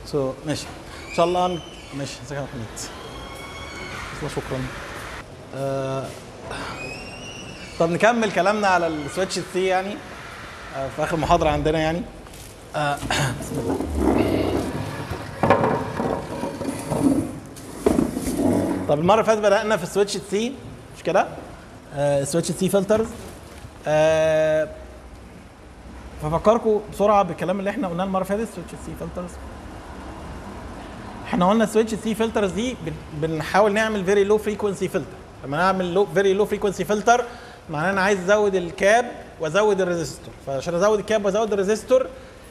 سو so, ماشي ان شاء الله ن- ماشي ازيك يا حميد بس شكرا آه، طب نكمل كلامنا على السويتش سي يعني آه، في اخر محاضره عندنا يعني آه، بسم الله طب المره اللي فاتت بدانا في السويتش سي مش كده؟ آه سويتش سي فلترز آه ففكركم بسرعه بالكلام اللي احنا قلناه المره اللي فاتت سويتش سي فلترز احنا قلنا سويتش سي فلترز دي بن- بنحاول نعمل فيري لو فريكونسي فلتر لما نعمل لو فيري لو فريكونسي فلتر معناه انا عايز ازود الكاب وازود الريزستور فعشان ازود الكاب وازود الريزستور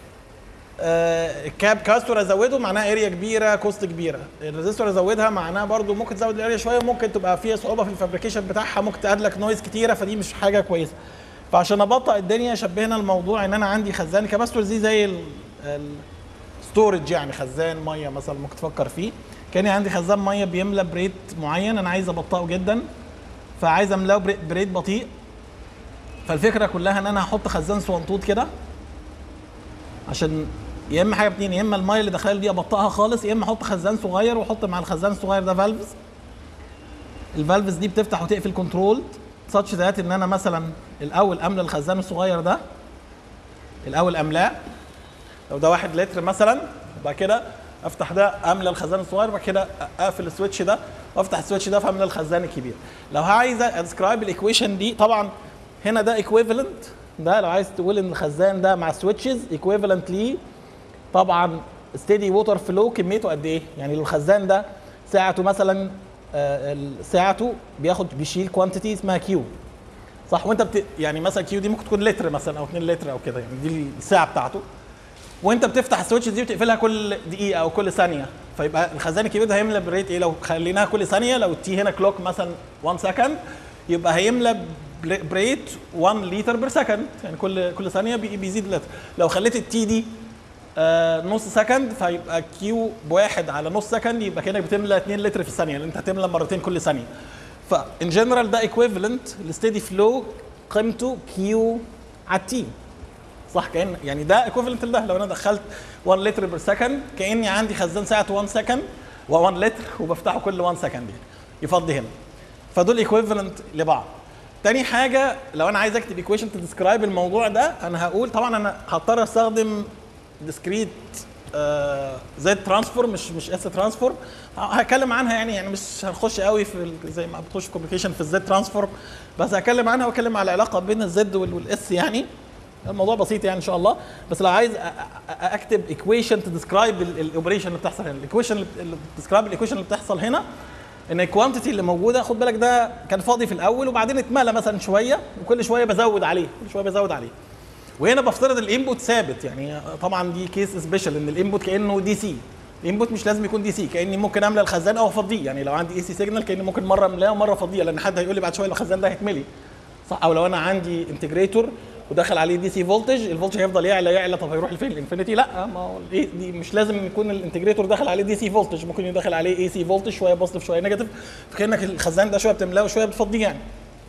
آه، الكاب كاستور ازوده معناها اريا كبيره كوست كبيره الريزستور ازودها معناها برضو ممكن تزود الاريا شويه ممكن تبقى فيها صعوبه في الفابريكيشن بتاعها ممكن تقعد لك نويز كتيره فدي مش حاجه كويسه فعشان ابطئ الدنيا شبهنا الموضوع ان انا عندي خزان كاباستور دي زي الستورج يعني خزان ميه مثلا ممكن تفكر فيه كان عندي خزان ميه بيملى بريت معين انا عايز ابطئه جدا فعايز املاه بري- بريت بطيء فالفكره كلها ان انا هحط خزان صوانطوط كده عشان يا اما حاجه اتنين يا اما الميه اللي داخله دي ابطئها خالص يا اما احط خزان صغير واحط مع الخزان الصغير ده فالفز الفالفز دي بتفتح وتقفل كنترول ساتش ذات ان انا مثلا الاول املى الخزان الصغير ده الاول املاه لو ده واحد لتر مثلا وبعد كده افتح ده املى الخزان الصغير وبعد كده اقفل السويتش ده وافتح السويتش ده فاملى الخزان الكبير لو عايز ادسكرايب الايكويشن دي طبعا هنا ده ايكويفالنت ده لو عايز تقول ان الخزان ده مع السويتشز ايكويفالنت ليه طبعا ستيدي ووتر فلو كميته قد ايه يعني لو الخزان ده ساعته مثلا آه، ال- ساعته بياخد بيشيل كوانتيتي اسمها كيو صح وانت بت... يعني مثلا كيو دي ممكن تكون لتر مثلا او 2 لتر او كده يعني دي الساعه بتاعته وانت بتفتح السويتش دي وتقفلها كل دقيقه او كل ثانيه فيبقى الخزان الكبير ده هيملى بريت ايه لو خليناها كل ثانيه لو التي هنا كلوك مثلا 1 سكند يبقى هيملى بل- بريت 1 لتر بير سكند يعني كل كل ثانيه بي- بيزيد لتر لو خليت التي دي آه نص سكند فيبقى كيو بواحد على نص سكند يبقى كانك بتملى 2 لتر في الثانيه لان انت هتملى مرتين كل ثانيه فان جنرال ده ايكويفالنت الستيدي فلو قيمته كيو على التي صح كان يعني ده ايكوفالنت لده لو انا دخلت 1 لتر بير سكند كاني عندي خزان ساعه 1 سكند و1 لتر وبفتحه كل 1 سكند يعني يفضي هنا فدول ايكويفالنت لبعض تاني حاجه لو انا عايز اكتب ايكويشن تديسكرايب الموضوع ده انا هقول طبعا انا هضطر استخدم ديسكريت زد ترانسفورم مش مش اس ترانسفورم هتكلم عنها يعني يعني مش هنخش قوي في ال- زي ما بتخش في كوميونيكيشن في الزد ترانسفورم بس هتكلم عنها واتكلم على العلاقه بين الزد والاس يعني الموضوع بسيط يعني ان شاء الله بس لو عايز أ- أ- اكتب ايكويشن تديسكرايب الاوبريشن اللي بتحصل هنا الايكويشن اللي بتديسكرايب الايكويشن اللي بتحصل هنا ان الكوانتيتي اللي موجوده خد بالك ده كان فاضي في الاول وبعدين اتملى مثلا شويه وكل شويه بزود عليه كل شويه بزود عليه وهنا بفترض الانبوت ثابت يعني طبعا دي كيس سبيشال ان الانبوت كانه دي سي الانبوت مش لازم يكون دي سي كاني ممكن املى الخزان او افضيه يعني لو عندي اي سي سيجنال كاني ممكن مره املاه ومره افضيه لان حد هيقول لي بعد شويه الخزان ده هيتملي صح او لو انا عندي انتجريتور ودخل عليه دي سي فولتج الفولتج هيفضل يعلى يعلى طب هيروح لفين الانفينيتي لا ما هو إيه دي مش لازم يكون الانتجريتور داخل عليه دي سي فولتج ممكن يدخل عليه اي سي فولتج شويه بوزيتيف شويه نيجاتيف فكانك الخزان ده شويه بتملاه وشويه بتفضيه يعني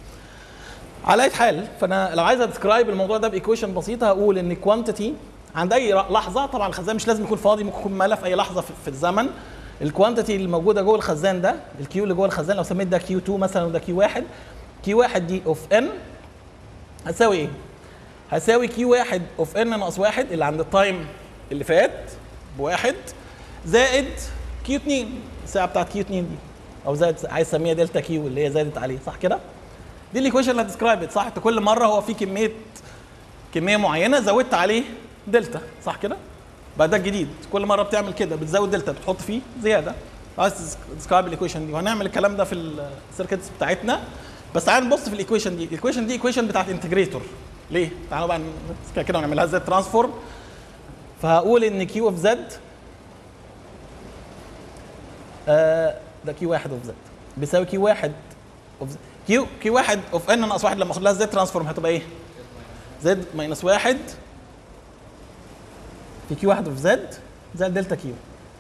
على اي حال فانا لو عايز ادسكرايب الموضوع ده بايكويشن بسيطه هقول ان كوانتيتي عند اي لحظه طبعا الخزان مش لازم يكون فاضي ممكن يكون مالى في اي لحظه في, في الزمن الكوانتيتي اللي موجوده جوه الخزان ده الكيو اللي جوه الخزان لو سميت ده كيو 2 مثلا وده كيو 1 كيو 1 دي اوف ان هتساوي ايه؟ هتساوي كيو 1 اوف ان ناقص 1 اللي عند التايم اللي فات بواحد زائد كيو 2 الساعه بتاعت كيو 2 دي او زائد عايز تسميها دلتا كيو اللي هي زادت عليه صح كده؟ دي الايكويشن اللي هتسكرايب صح انت كل مره هو في كميه كميه معينه زودت عليه دلتا صح كده بقى ده الجديد كل مره بتعمل كده بتزود دلتا بتحط فيه زياده عايز تسكرايب الايكويشن دي وهنعمل الكلام ده في السيركتس بتاعتنا بس تعال نبص في الايكويشن دي الايكويشن دي ايكويشن بتاعت انتجريتور ليه تعالوا بقى نمسكها كده ونعملها زي ترانسفورم فهقول ان كيو اوف زد ده كيو واحد اوف زد بيساوي كيو واحد اوف كيو كيو واحد اوف ان ناقص واحد لما اخد لها زد ترانسفورم هتبقى ايه؟ زد ماينس واحد في كيو واحد اوف زد زائد دلتا كيو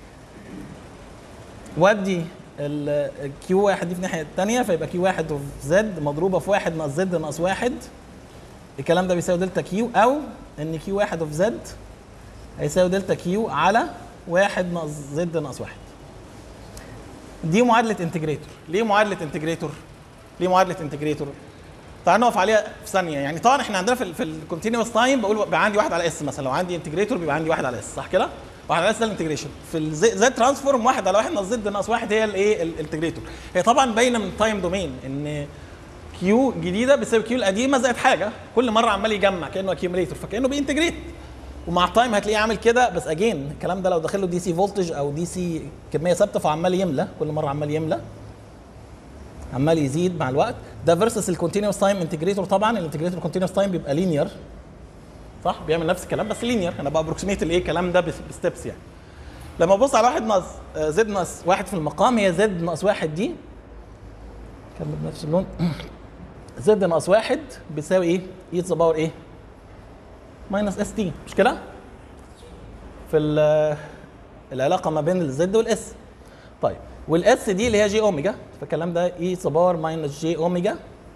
وادي الكيو واحد دي في الناحيه الثانيه فيبقى كيو واحد اوف زد مضروبه في واحد ناقص زد ناقص واحد الكلام ده بيساوي دلتا كيو او ان كيو واحد اوف زد هيساوي دلتا كيو على واحد ناقص زد ناقص واحد دي معادله انتجريتور ليه معادله انتجريتور ليه معادله انتجريتور تعال نقف عليها في ثانيه يعني طبعا احنا عندنا في, في الكونتينوس تايم بقول بيبقى عندي واحد على اس مثلا لو عندي انتجريتور بيبقى عندي واحد على اس صح كده واحد على اس ده الانتجريشن في الزد ترانسفورم واحد على واحد ناقص زد ناقص واحد هي الايه الانتجريتور هي طبعا باينه من التايم دومين ان كيو جديده بتساوي كيو القديمه زائد حاجه كل مره عمال يجمع كانه اكيوميليتور فكانه بينتجريت ومع التايم هتلاقيه عامل كده بس اجين الكلام ده لو داخل له دي سي فولتج او دي سي كميه ثابته فعمال يملى كل مره عمال يملى عمال يزيد مع الوقت ده فيرسس الكونتينوس تايم انتجريتور طبعا الانتجريتور كونتينوس تايم بيبقى لينير صح بيعمل نفس الكلام بس لينير انا بابروكسيميت الايه الكلام ده بستبس يعني لما ابص على واحد ناقص آه، زد ناقص واحد في المقام هي زد ناقص واحد دي كمل بنفس اللون زد ناقص واحد بيساوي ايه؟ اي ذا باور ايه؟ ماينس اس تي مش كده؟ في ال- العلاقه ما بين الزد والاس طيب والاس دي اللي هي جي اوميجا فالكلام ده اي ذا باور ماينس جي اوميجا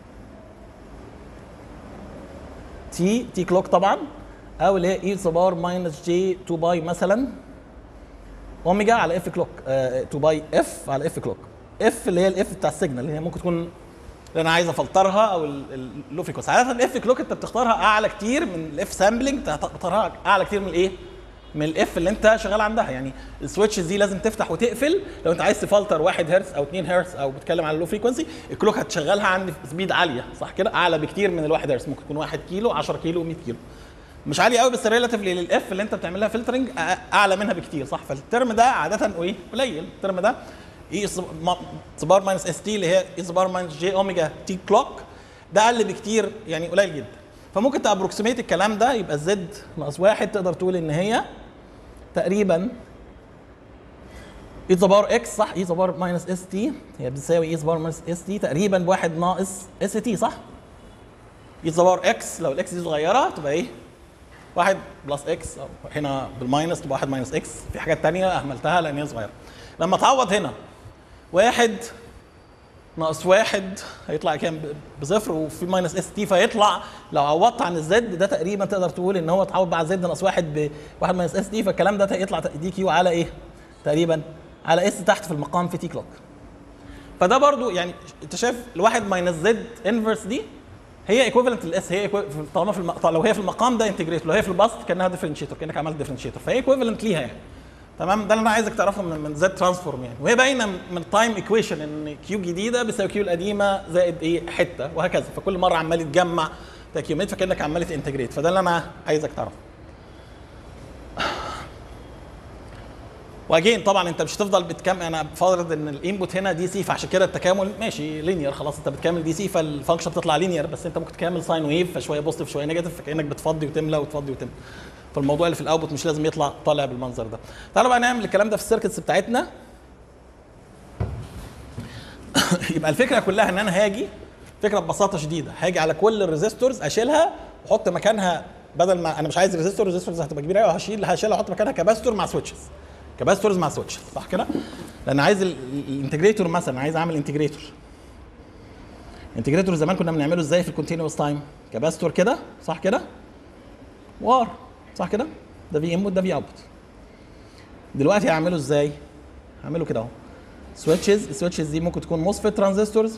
تي تي كلوك طبعا او اللي هي اي ذا باور ماينس جي 2 باي مثلا اوميجا على اف كلوك 2 باي اف على اف كلوك اف اللي هي الاف بتاع السيجنال اللي هي ممكن تكون اللي انا عايز افلترها او اللو فريكونسي عاده الاف كلوك انت بتختارها اعلى كتير من الاف سامبلنج تختارها اعلى كتير من الايه؟ من الاف اللي انت شغال عندها يعني السويتشز دي لازم تفتح وتقفل لو انت عايز تفلتر 1 هرتز او 2 هرتز او بتتكلم على اللو فريكونسي الكلوك هتشغلها عند سبيد عاليه صح كده اعلى بكتير من ال1 هرتز ممكن تكون 1 كيلو 10 كيلو 100 كيلو مش عالي قوي بس ريلاتيفلي للاف اللي انت بتعمل لها فلترنج اعلى منها بكتير صح فالترم ده عاده ايه قليل الترم ده اي سبار ماينس اس تي اللي هي اي سبار ماينس جي اوميجا تي كلوك ده اقل بكتير يعني قليل جدا فممكن تابروكسيميت الكلام ده يبقى الزد ناقص واحد تقدر تقول ان هي تقريبا اي بار اكس صح اي بار ماينس اس تي هي بتساوي اي بار ماينس اس تي تقريبا بواحد ناقص اس تي صح؟ اي بار اكس لو الاكس دي صغيره تبقى ايه؟ واحد بلس اكس او هنا بالماينس تبقى واحد ماينس اكس في حاجات تانية اهملتها لان هي صغيره لما تعوض هنا واحد ناقص واحد هيطلع كام ب- بصفر وفي ماينس اس تي فيطلع لو عوضت عن الزد ده تقريبا تقدر تقول ان هو تعوض بعد زد ناقص واحد بواحد ماينس اس تي فالكلام ده يطلع دي كيو على ايه؟ تقريبا على اس تحت في المقام في تي كلوك فده برضو يعني انت شايف الواحد ماينس زد انفرس دي هي ايكوفالنت للاس هي equivalent- طالما في الم... لو هي في المقام ده انتجريت لو هي في البسط كانها ديفرنشيتور كانك عملت ديفرنشيتور فهي ايكوفالنت ليها يعني تمام ده اللي انا عايزك تعرفه من من زد ترانسفورم يعني وهي باينه من التايم ايكويشن ان كيو جديده بيساوي كيو القديمه زائد ايه حته وهكذا فكل مره عمال يتجمع تاكيوميت فكانك عمال تنتجريت فده اللي انا عايزك تعرفه واجين طبعا انت مش هتفضل بتكمل انا بفرض ان الانبوت هنا دي سي فعشان كده التكامل ماشي لينير خلاص انت بتكمل دي سي فالفانكشن بتطلع لينير بس انت ممكن تكمل ساين ويف فشويه بوزيتيف شويه نيجاتيف فكانك بتفضي وتملى وتفضي وتملى فالموضوع اللي في الاوتبوت مش لازم يطلع طالع بالمنظر ده تعالوا بقى نعمل الكلام ده في السيركتس بتاعتنا يبقى الفكره كلها ان انا هاجي فكره ببساطه شديده هاجي على كل الريزيستورز اشيلها واحط مكانها بدل ما انا مش عايز ريزيستور ريزيستورز هتبقى كبيره قوي هشيل هشيلها واحط مكانها كاباستور مع سويتشز كاباستورز مع سويتشز صح كده؟ لان عايز ال- ال- الانتجريتور مثلا عايز اعمل انتجريتور انتجريتور زمان كنا بنعمله ازاي في الكونتينوس تايم كاباستور كده صح كده؟ وار صح كده؟ ده في انبوت ده في اوتبوت دلوقتي هعمله ازاي؟ هعمله كده اهو سويتشز السويتشز دي ممكن تكون موسفيت ترانزستورز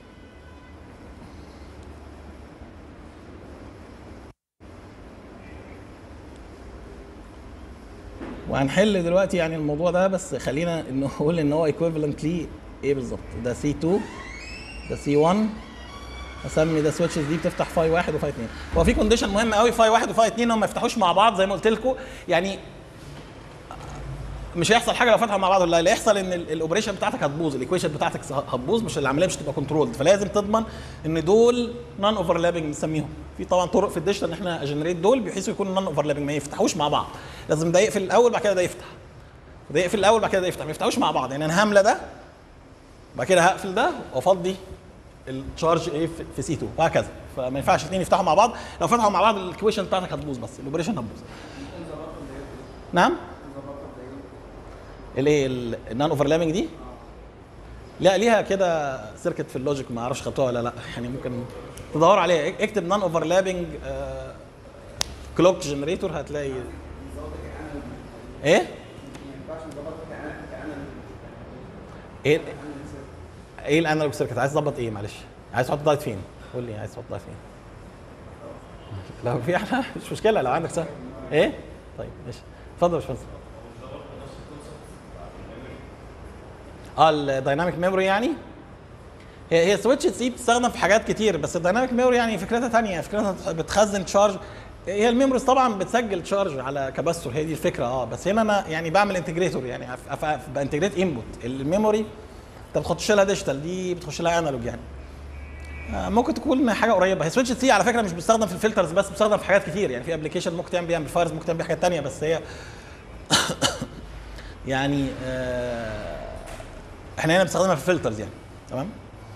وهنحل دلوقتي يعني الموضوع ده بس خلينا نقول ان هو ايكويفالنت ليه ايه بالظبط ده سي 2 ده سي 1 اسمي ده سويتشز دي بتفتح فاي واحد وفاي اثنين هو في كونديشن مهم قوي فاي واحد وفاي اثنين هم ما يفتحوش مع بعض زي ما قلت لكم يعني مش هيحصل حاجه لو فتحوا مع بعض ولا لا اللي هيحصل ان ال- الاوبريشن بتاعتك هتبوظ الايكويشن بتاعتك هتبوظ مش العمليه مش هتبقى كنترولد فلازم تضمن ان دول نون اوفرلابنج بنسميهم في طبعا طرق في الديجيتال ان احنا اجنريت دول بحيث يكونوا نون اوفرلابنج ما يفتحوش مع بعض لازم ده يقفل الاول بعد كده ده يفتح ده يقفل الاول بعد كده ده يفتح ما يفتحوش مع بعض يعني انا هملى ده بعد كده هقفل ده وافضي التشارج ايه في- في سي 2 وهكذا فما ينفعش الاثنين يفتحوا مع بعض لو فتحوا مع بعض الايكويشن بتاعتك هتبوظ بس الاوبريشن هتبوظ نعم الايه النون اوفرلابنج دي لا ليها كده سيركت في اللوجيك ما اعرفش خدتوها ولا لا يعني ممكن تدور عليها اك- اكتب نون اوفرلابنج كلوك جنريتور هتلاقي ايه ايه ايه الانالوج سيركت عايز تظبط ايه معلش عايز تحط دايت فين قول لي عايز تحط دايت فين لو في احنا مش مشكله لو عندك سهل ايه طيب ماشي اتفضل يا باشمهندس اه الدايناميك ميموري يعني هي هي سويتش سي بتستخدم في حاجات كتير بس الدايناميك ميموري يعني فكرتها ثانيه فكرتها بتخزن تشارج هي الميموريز طبعا بتسجل تشارج على كاباستور هي دي الفكره اه بس هنا انا يعني بعمل انتجريتور يعني بانتجريت انبوت الميموري انت بتخش لها ديجيتال دي بتخش لها انالوج يعني آه، ممكن تكون حاجه قريبه هي سويتش سي على فكره مش بتستخدم في الفلترز بس بتستخدم في حاجات كتير يعني في ابلكيشن ممكن تعمل بيها امبليفايرز ممكن تعمل بيها حاجات ثانيه بس هي يعني آه احنا هنا بنستخدمها في الفلترز يعني تمام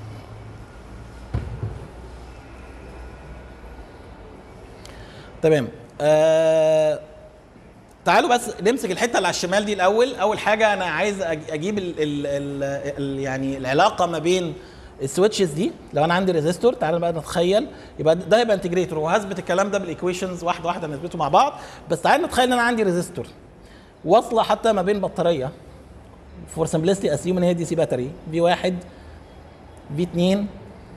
تمام آه تعالوا بس نمسك الحته اللي على الشمال دي الاول اول حاجه انا عايز أج- اجيب ال ال ال ال يعني العلاقه ما بين السويتشز دي لو انا عندي ريزيستور تعالى بقى نتخيل يبقى ده يبقى انتجريتور وهثبت الكلام ده بالايكويشنز واحده واحده نثبته مع بعض بس تعالى نتخيل ان انا عندي ريزيستور واصله حتى ما بين بطاريه فور سمبلستي اسيوم ان هي دي سي باتري في واحد في 2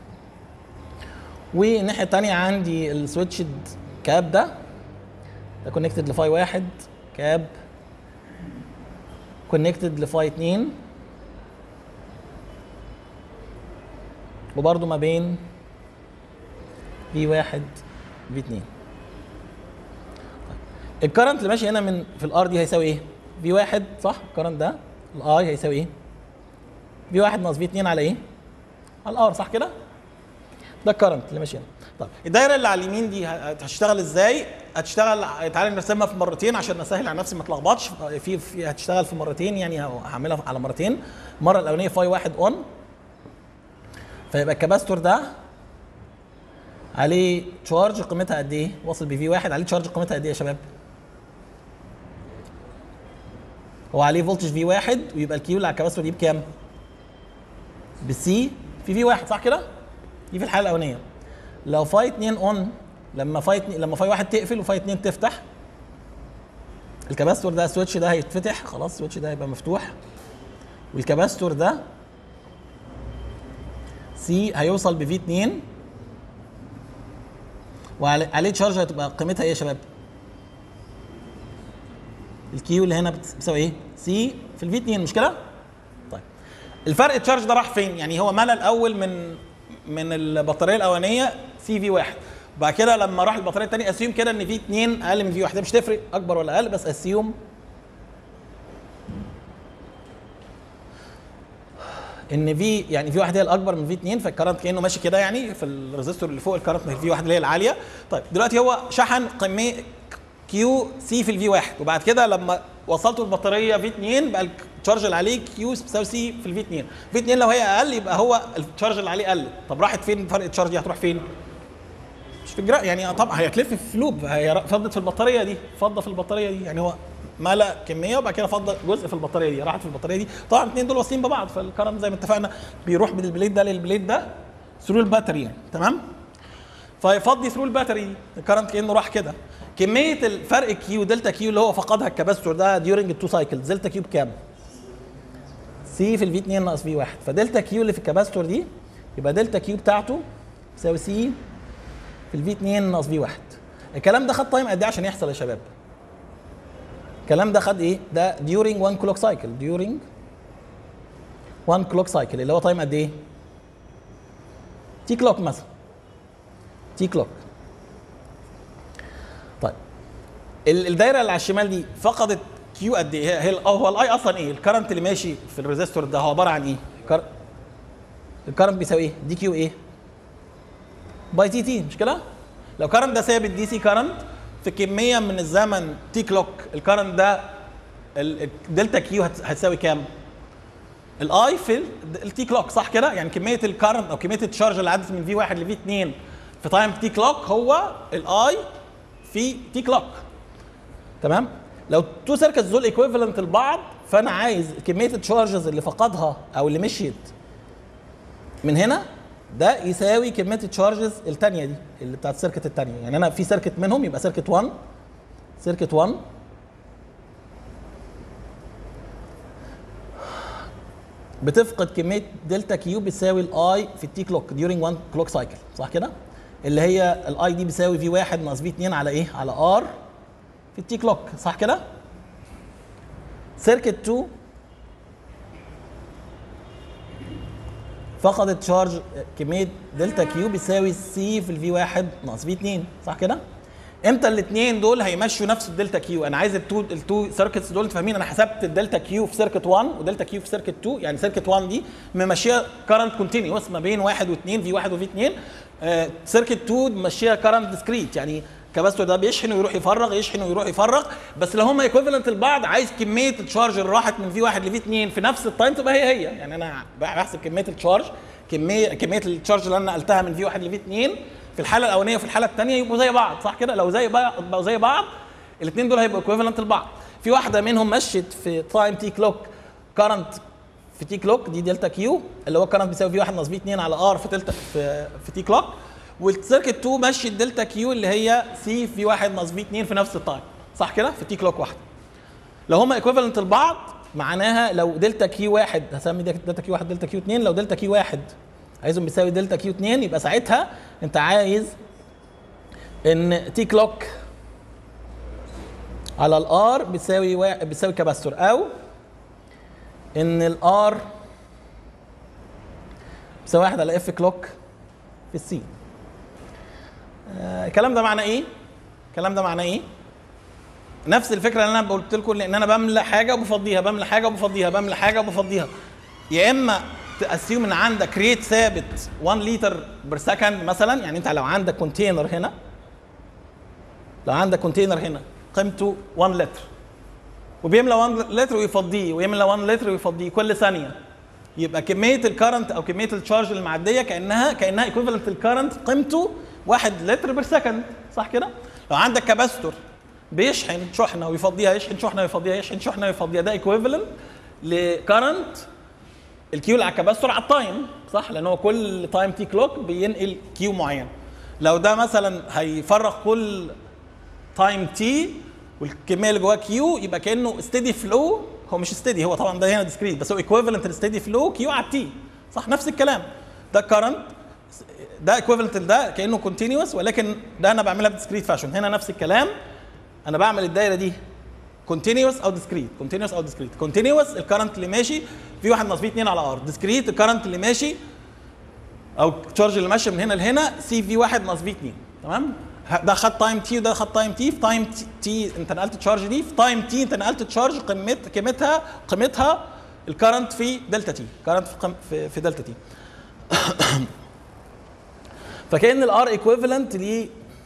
والناحيه الثانيه عندي السويتش كاب ده ده كونكتد لفاي واحد كاب كونكتد لفاي 2 وبرضه ما بين في واحد في 2 الكرنت اللي ماشي هنا من في الار دي هيساوي ايه؟ في واحد صح؟ الكرنت ده الاي هيساوي ايه؟ في واحد ناقص في 2 على ايه؟ على الار صح كده؟ ده الكرنت اللي ماشي هنا طب الدايره اللي على اليمين دي هتشتغل ازاي؟ هتشتغل تعالى نرسمها في مرتين عشان اسهل على نفسي ما اتلخبطش في في هتشتغل في مرتين يعني هعملها على مرتين المره الاولانيه فاي واحد اون فيبقى الكباستور ده عليه تشارج قيمتها قد ايه؟ واصل بفي واحد عليه تشارج قيمتها قد ايه يا شباب؟ هو عليه فولتج في واحد ويبقى الكيو اللي على الكباستور دي بكام؟ بالسي في في واحد صح كده؟ دي في الحاله الاولانيه لو فاي 2 اون لما فاي 2 لما فاي واحد تقفل وفاي 2 تفتح الكباستور ده السويتش ده هيتفتح خلاص السويتش ده هيبقى مفتوح والكباستور ده سي هيوصل بفي 2 وعليه تشارج هتبقى قيمتها ايه يا شباب؟ الكيو اللي هنا بتساوي ايه؟ سي في الفي 2 مش كده؟ طيب الفرق التشارج ده راح فين؟ يعني هو ملى الاول من من البطاريه الاولانيه سي في 1 بعد كده لما راح البطاريه الثانيه اسيوم كده ان في 2 اقل من في 1 مش تفرق اكبر ولا اقل بس اسيوم ان في يعني في واحد هي الاكبر من في 2 فالكرنت كانه ماشي كده يعني في الريزستور اللي فوق الكرنت في واحد اللي هي العاليه طيب دلوقتي هو شحن قيمه كيو سي في الفي 1 وبعد كده لما وصلته البطاريه في 2 بقى التشارج اللي عليه كيو بتساوي سي في الفي 2 في 2 لو هي اقل يبقى هو التشارج اللي عليه قل طب راحت فين فرق التشارج دي هتروح فين مش في الجرا يعني طبعا هي هتلف في لوب هي فضت في البطاريه دي فضه في البطاريه دي يعني هو ملا كميه وبعد كده فضل جزء في البطاريه دي راحت في البطاريه دي طبعا الاثنين دول واصلين ببعض فالكرنت زي ما اتفقنا بيروح من البليد ده للبليد ده ثرو الباتري يعني تمام فيفضي ثرو الباتري دي الكرنت كانه راح كده كميه الفرق كيو دلتا كيو اللي هو فقدها الكباستور ده ديورنج التو سايكلز دلتا كيو بكام؟ سي في الفي 2 ناقص في 1 فدلتا كيو اللي في الكباستور دي يبقى دلتا كيو بتاعته تساوي سي في الفي 2 ناقص في 1 الكلام ده خد تايم قد ايه عشان يحصل يا شباب؟ الكلام ده خد ايه؟ ده ديورنج 1 كلوك سايكل ديورنج 1 كلوك سايكل اللي هو تايم قد ايه؟ تي كلوك مثلا تي كلوك طيب الدايره اللي على الشمال دي فقدت كيو قد ايه هي هو الاي اصلا ايه الكرنت اللي ماشي في الريزيستور ده هو عباره عن ايه كر... الكرنت بيساوي ايه دي كيو ايه باي تي تي مش كده لو كرنت ده ثابت دي سي كرنت في كميه من الزمن تي كلوك الكرنت ده الدلتا كيو هتساوي كام الاي في التي كلوك صح كده يعني كميه الكرنت او كميه التشارج اللي عدت من في 1 لفي 2 في تايم تي كلوك هو الاي في تي كلوك تمام لو تو سيركتس دول ايكويفالنت لبعض فانا عايز كميه التشارجز اللي فقدها او اللي مشيت من هنا ده يساوي كميه التشارجز الثانيه دي اللي بتاعت السيركت الثانيه يعني انا في سيركت منهم يبقى سيركت 1 سيركت 1 بتفقد كميه دلتا كيو بتساوي الاي في التي كلوك during 1 كلوك سايكل صح كده اللي هي الاي دي بيساوي في 1 ناقص في 2 على ايه على ار في التي كلوك صح كده سيركت 2 فقدت تشارج كميه دلتا كيو بيساوي سي في الفي 1 ناقص في 2 صح كده امتى الاثنين دول هيمشوا نفس الدلتا كيو انا عايز التو التو سيركتس دول انتوا فاهمين انا حسبت الدلتا كيو في سيركت 1 ودلتا كيو في سيركت 2 يعني سيركت 1 دي ممشيه كارنت كونتينيوس ما بين 1 و2 في 1 وفي 2 آه سيركت 2 ممشيه كارنت ديسكريت يعني كباستور ده بيشحن ويروح يفرغ يشحن ويروح يفرغ بس لو هم ايكوفالنت لبعض عايز كميه التشارج اللي راحت من في 1 لفي 2 في نفس التايم تبقى هي هي يعني انا بحسب كميه التشارج كميه كميه التشارج اللي انا نقلتها من في 1 لفي 2 في الحاله الاولانيه وفي الحاله الثانيه يبقوا زي بعض صح كده لو زي بعض بقوا زي بعض الاثنين دول هيبقوا ايكوفالنت لبعض في واحده منهم مشت في تايم تي كلوك كارنت في تي كلوك دي دلتا كيو اللي هو كارنت بيساوي في 1 ناقص في 2 على ار في دلتا في, في تي كلوك والسيركت 2 مشي الدلتا كيو اللي هي سي في 1 ناقص في 2 في نفس التايم صح كده في تي كلوك واحده لو هما ايكوفالنت لبعض معناها لو دلتا كيو 1 هسمي دلتا كيو 1 دلتا كيو 2 لو دلتا كيو 1 عايزهم بيساوي دلتا كيو 2 يبقى ساعتها انت عايز ان تي كلوك على الار بتساوي وا... بتساوي كاباستور او ان الار بتساوي واحد على اف كلوك في السي آه الكلام ده معناه ايه؟ الكلام ده معناه ايه؟ نفس الفكره اللي انا قلت لكم لان انا بملى حاجه وبفضيها بملى حاجه وبفضيها بملى حاجه وبفضيها يا اما تاسيوم ان عندك ريت ثابت 1 لتر بير سكند مثلا يعني انت لو عندك كونتينر هنا لو عندك كونتينر هنا قيمته 1 لتر وبيملى 1 لتر ويفضيه ويملى 1 لتر ويفضيه كل ثانيه يبقى كميه الكرنت او كميه التشارج اللي معديه كانها كانها ايكوفالنت الكرنت قيمته 1 لتر بير سكند صح كده؟ لو عندك كاباستور بيشحن شحنه ويفضيها يشحن شحنه ويفضيها يشحن شحنه ويفضيها ده ايكويفالنت لكرنت الكيو اللي على الكاباستور على التايم صح لان هو كل تايم تي كلوك بينقل كيو معين لو ده مثلا هيفرغ كل تايم تي والكميه اللي جواه كيو يبقى كانه ستيدي فلو هو مش ستيدي هو طبعا ده هنا ديسكريت بس هو ايكويفالنت لستيدي فلو كيو على التي صح نفس الكلام ده كرنت ده ايكويفالنت ده كانه كونتينوس ولكن ده انا بعملها بديسكريت فاشن هنا نفس الكلام انا بعمل الدايره دي كونتينوس او ديسكريت كونتينوس او ديسكريت كونتينوس الكرنت اللي ماشي في 1 ناقص في 2 على ار ديسكريت الكرنت اللي ماشي او التشارج اللي ماشي من هنا لهنا سي في 1 ناقص في 2 تمام ده خد تايم تي وده خد تايم تي في تايم تي انت نقلت تشارج دي في تايم تي انت نقلت تشارج قيمت قيمتها قيمتها الكرنت في دلتا تي كرنت في, قم في, في دلتا تي فكان الار ايكويفالنت ل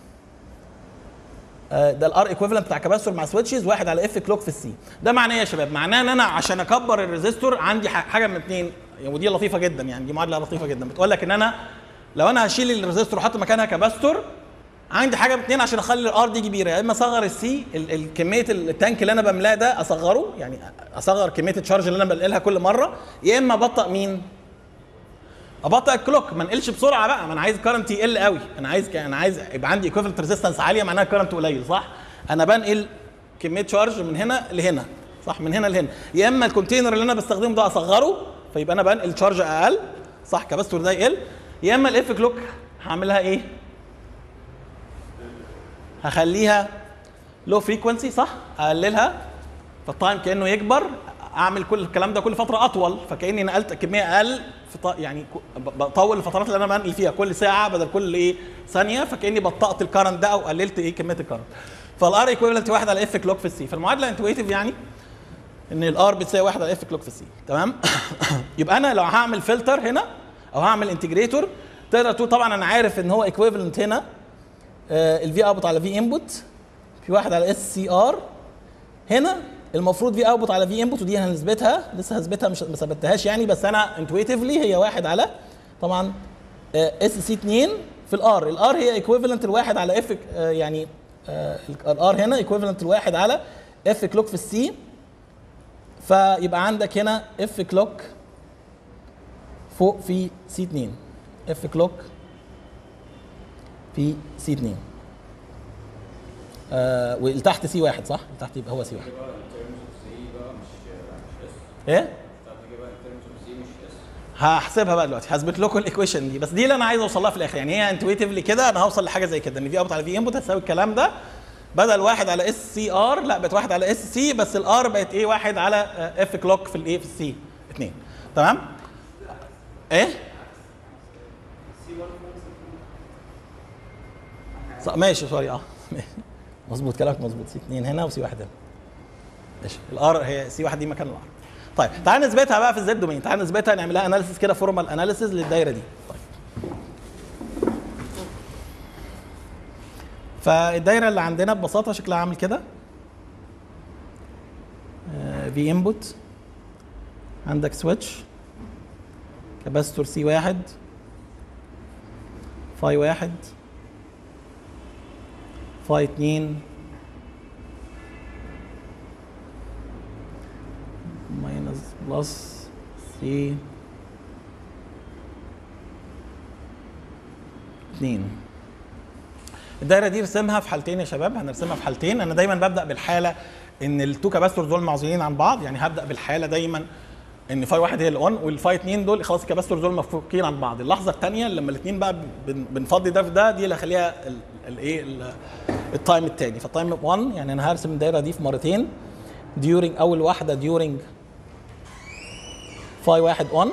ده الار ايكويفالنت بتاع كاباستور مع سويتشز واحد على اف كلوك في السي ده معناه ايه يا شباب معناه ان انا عشان اكبر الريزيستور عندي حاجه من اثنين ودي لطيفه جدا يعني دي معادله لطيفه جدا بتقول لك ان انا لو انا هشيل الريزيستور واحط مكانها كاباستور عندي حاجه من اثنين عشان اخلي الار دي كبيره يا اما اصغر السي كميه التانك اللي انا بملاه ده اصغره يعني اصغر كميه التشارج اللي انا بنقلها كل مره يا اما ابطئ مين؟ ابطئ الكلوك ما انقلش بسرعه بقى ما انا عايز الكرنت يقل قوي انا عايز انا عايز يبقى عندي ايكوفلنت ريزيستنس عاليه معناها الكرنت قليل صح انا بنقل كميه تشارج من هنا لهنا صح من هنا لهنا يا اما الكونتينر اللي انا بستخدمه ده اصغره فيبقى انا بنقل تشارج اقل صح كباستور ده يقل يا اما الاف كلوك هعملها ايه هخليها لو فريكونسي صح اقللها فالتايم كانه يكبر اعمل كل الكلام ده كل فتره اطول فكاني نقلت كميه اقل في ط... يعني بطول الفترات اللي انا بنقل فيها كل ساعه بدل كل ايه ثانيه فكاني بطأت الكرنت ده او قللت ايه كميه الكرنت فالار ايكويفالنت واحد على اف كلوك في السي فالمعادله انتويتيف يعني ان الار بتساوي واحد على اف كلوك في السي تمام يبقى انا لو هعمل فلتر هنا او هعمل انتجريتور تقدر تقول طبعا انا عارف ان هو ايكويفالنت هنا الفي اوتبوت على في انبوت في واحد على اس سي ار هنا المفروض في اوتبوت على في انبوت ودي هنثبتها لسه هثبتها مش ما ثبتهاش يعني بس انا انتويتيفلي هي واحد على طبعا اس سي 2 في الار الار هي ايكويفالنت الواحد على اف يعني الار هنا ايكويفالنت الواحد على اف كلوك في السي فيبقى عندك هنا اف كلوك فوق في سي 2 اف كلوك في سي 2 آه والتحت سي واحد صح؟ تحت يبقى هو سي واحد ايه؟ هحسبها بقى دلوقتي هثبت لكم الايكويشن دي بس دي اللي انا عايز اوصل لها في الاخر يعني هي انتويتيفلي كده انا هوصل لحاجه زي كده ان في اوت على في انبوت هتساوي الكلام ده بدل واحد على اس سي ار لا بقت واحد على اس سي بس الار بقت ايه واحد على اف كلوك في الايه في السي اثنين تمام ايه ص- ماشي سوري اه ماشي. مظبوط كلامك مظبوط سي 2 هنا وسي 1 هنا ماشي الار هي سي 1 دي مكان الار طيب تعال نثبتها بقى في الزد دومين تعال نثبتها نعملها اناليسيس كده فورمال اناليسيس للدايره دي طيب فالدايره اللي عندنا ببساطه شكلها عامل كده في انبوت عندك سويتش كاباستور سي واحد فاي واحد فاي اتنين ماينس بلس سي اتنين الدايره دي رسمها في حالتين يا شباب هنرسمها في حالتين انا دايما ببدا بالحاله ان التو كاباستورز دول معزولين عن بعض يعني هبدا بالحاله دايما ان فاي واحد هي الاون والفاي اتنين دول خلاص الكاباستورز دول مفكوكين عن بعض اللحظه الثانيه لما الاثنين بقى بن- بنفضي ده في ده دي اللي هخليها الايه التايم الثاني فالتايم 1 يعني انا هرسم الدايره دي في مرتين during اول واحده during فاي واحد اون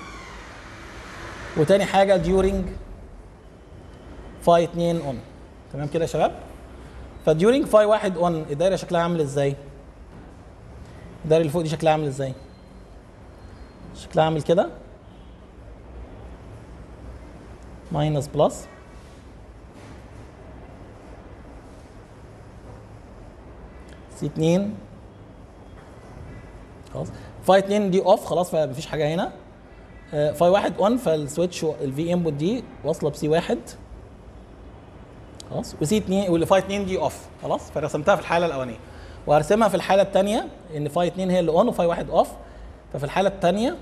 وتاني حاجه during فاي 2 اون تمام كده يا شباب فديورنج فاي واحد اون الدايره شكلها عامل ازاي الدايره اللي فوق دي شكلها عامل ازاي شكلها عامل كده ماينس بلس سي 2 خلاص فاي 2 دي اوف خلاص فمفيش حاجه هنا آه، فاي واحد اون فالسويتش الفي انبوت دي واصله بسي واحد خلاص وسي 2 واللي فاي 2 دي اوف خلاص فرسمتها في الحاله الاولانيه وهرسمها في الحاله الثانيه ان فاي 2 هي اللي اون وفاي واحد اوف ففي الحاله الثانيه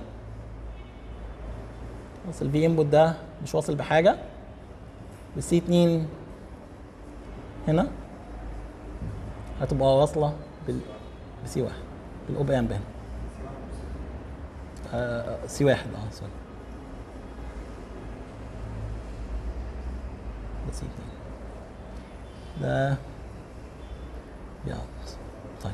خلاص الفي انبوت ده مش واصل بحاجه والسي 2 هنا هتبقى واصله بال بسي واحد بالاوب امب هنا آه سي واحد اه سوري ده سي 2 ده بيعط طيب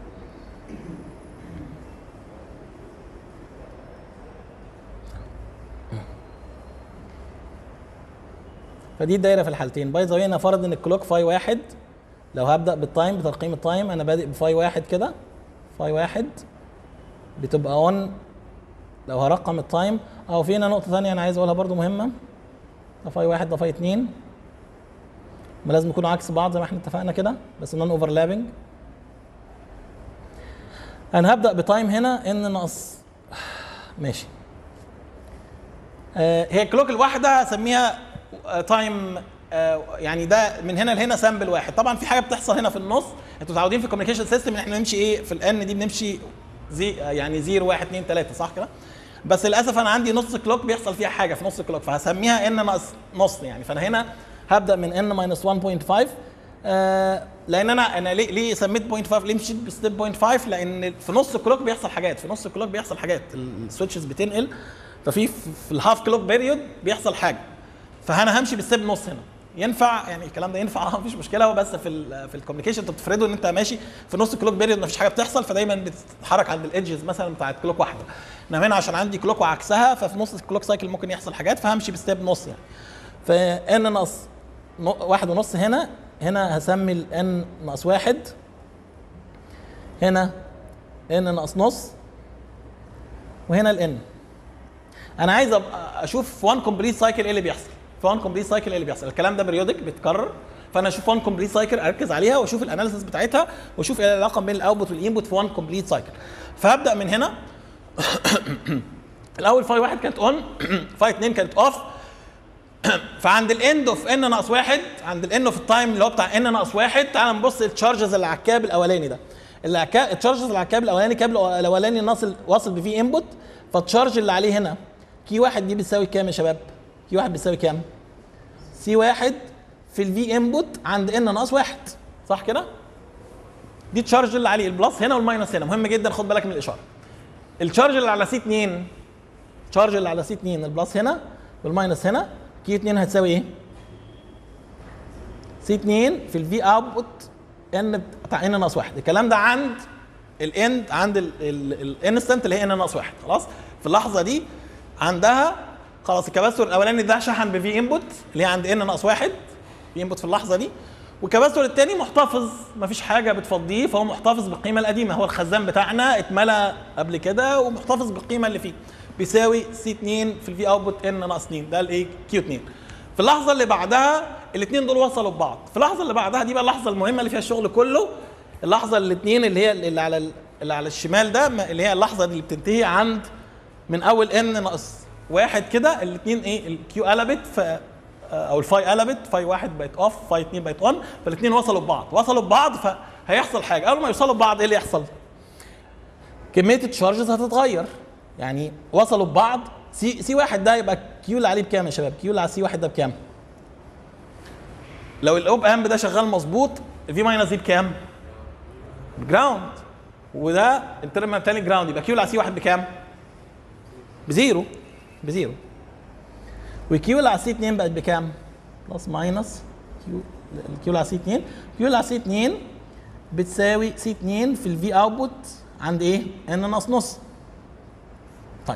فدي الدايره في الحالتين باي ذا واي انا فرض ان الكلوك فاي واحد لو هبدا بالتايم بترقيم التايم انا بادئ بفاي واحد كده فاي واحد بتبقى اون لو هرقم التايم او في هنا نقطه ثانيه انا عايز اقولها برضو مهمه ده فاي واحد ده فاي اتنين ما لازم يكونوا عكس بعض زي ما احنا اتفقنا كده بس نون اوفرلابنج انا هبدا بتايم هنا ان ناقص ماشي آه هي الكلوك الواحده هسميها آه تايم آه يعني ده من هنا لهنا سامبل واحد طبعا في حاجه بتحصل هنا في النص انتوا متعودين في الكوميونيكيشن سيستم ان احنا نمشي ايه في الان دي بنمشي زي يعني 0 1 2 3 صح كده بس للاسف انا عندي نص كلوك بيحصل فيها حاجه في نص الكلوك فهسميها ان ناقص نص يعني فانا هنا هبدا من ان ماينس 1.5 آه لان انا انا ليه ليه سميت 0.5 ليه مشيت بستيب 0.5 لان في نص الكلوك بيحصل حاجات في نص الكلوك بيحصل حاجات السويتشز بتنقل ففي في الهاف كلوك بيريود بيحصل حاجه فانا همشي بالستيب نص هنا ينفع يعني الكلام ده ينفع اه مفيش مشكله هو بس في ال في الكوميونيكيشن انت بتفرضه ان انت ماشي في نص الكلوك بيريود مفيش حاجه بتحصل فدايما بتتحرك عند الايدجز مثلا بتاعت كلوك واحده انما هنا عشان عندي كلوك وعكسها ففي نص الكلوك سايكل ممكن يحصل حاجات فهمشي بستيب نص يعني فان ناقص واحد ونص هنا هنا هسمي الان ناقص واحد هنا ان ناقص نص وهنا الان انا عايز ابقى اشوف في 1 كومبليت سايكل ايه اللي بيحصل في 1 كومبليت سايكل ايه اللي بيحصل الكلام ده بريودك بيتكرر فانا اشوف 1 كومبليت سايكل اركز عليها واشوف الاناليسيس بتاعتها واشوف ايه العلاقه بين الاوتبوت والانبوت في 1 كومبليت سايكل فهبدا من هنا الاول فاي واحد كانت اون فاي اثنين كانت اوف فعند الاند اوف ان ناقص واحد عند الاند اوف التايم اللي هو بتاع ان ناقص واحد تعال نبص التشارجز اللي على الكاب الاولاني ده التشارجز اللي على الكاب الاولاني الكاب الاولاني ناصل واصل بفيه انبوت فالتشارج اللي عليه هنا كي واحد دي بتساوي كام يا شباب؟ كي واحد بتساوي كام؟ سي واحد في الفي انبوت عند ان ناقص واحد صح كده؟ دي التشارج اللي عليه البلس هنا والماينس هنا مهم جدا خد بالك من الاشاره. التشارج اللي على سي 2 التشارج اللي على سي 2 البلس هنا والماينس هنا كيو 2 هتساوي ايه؟ سي 2 في الفي اوتبوت ان بتاع ان ناقص واحد الكلام ده عند الاند عند الانستنت اللي هي ان ناقص واحد خلاص في اللحظه دي عندها خلاص الكباستور الاولاني ده شحن بفي انبوت اللي هي عند ان ناقص واحد في انبوت في اللحظه دي والكباستور الثاني محتفظ مفيش حاجه بتفضيه فهو محتفظ بالقيمه القديمه هو الخزان بتاعنا اتملى قبل كده ومحتفظ بالقيمه اللي فيه بيساوي سي 2 في الفي اوتبوت ان ناقص 2 ده الايه كيو 2 في اللحظه اللي بعدها الاثنين دول وصلوا ببعض في اللحظه اللي بعدها دي بقى اللحظه المهمه اللي فيها الشغل كله اللحظه الاثنين اللي هي اللي على اللي على الشمال ده اللي هي اللحظه اللي بتنتهي عند من اول ان ناقص واحد كده الاثنين ايه الكيو قلبت ف او الفاي قلبت فاي واحد بقت اوف فاي اثنين بقت اون فالاثنين وصلوا ببعض وصلوا ببعض فهيحصل حاجه اول ما يوصلوا ببعض ايه اللي يحصل؟ كميه التشارجز هتتغير يعني وصلوا ببعض سي سي واحد ده يبقى كيو اللي عليه بكام يا شباب؟ كيو اللي على سي واحد ده بكام؟ لو الاوب امب ده شغال مظبوط في ماينس دي بكام؟ جراوند وده الترم الثاني جراوند يبقى كيو اللي على سي واحد بكام؟ بزيرو بزيرو وكيو اللي على سي 2 بقت بكام؟ بلس ماينس كيو الكيو اللي على سي 2 كيو اللي على سي 2 بتساوي سي 2 في الفي اوتبوت عند ايه؟ ان ناقص نص طيب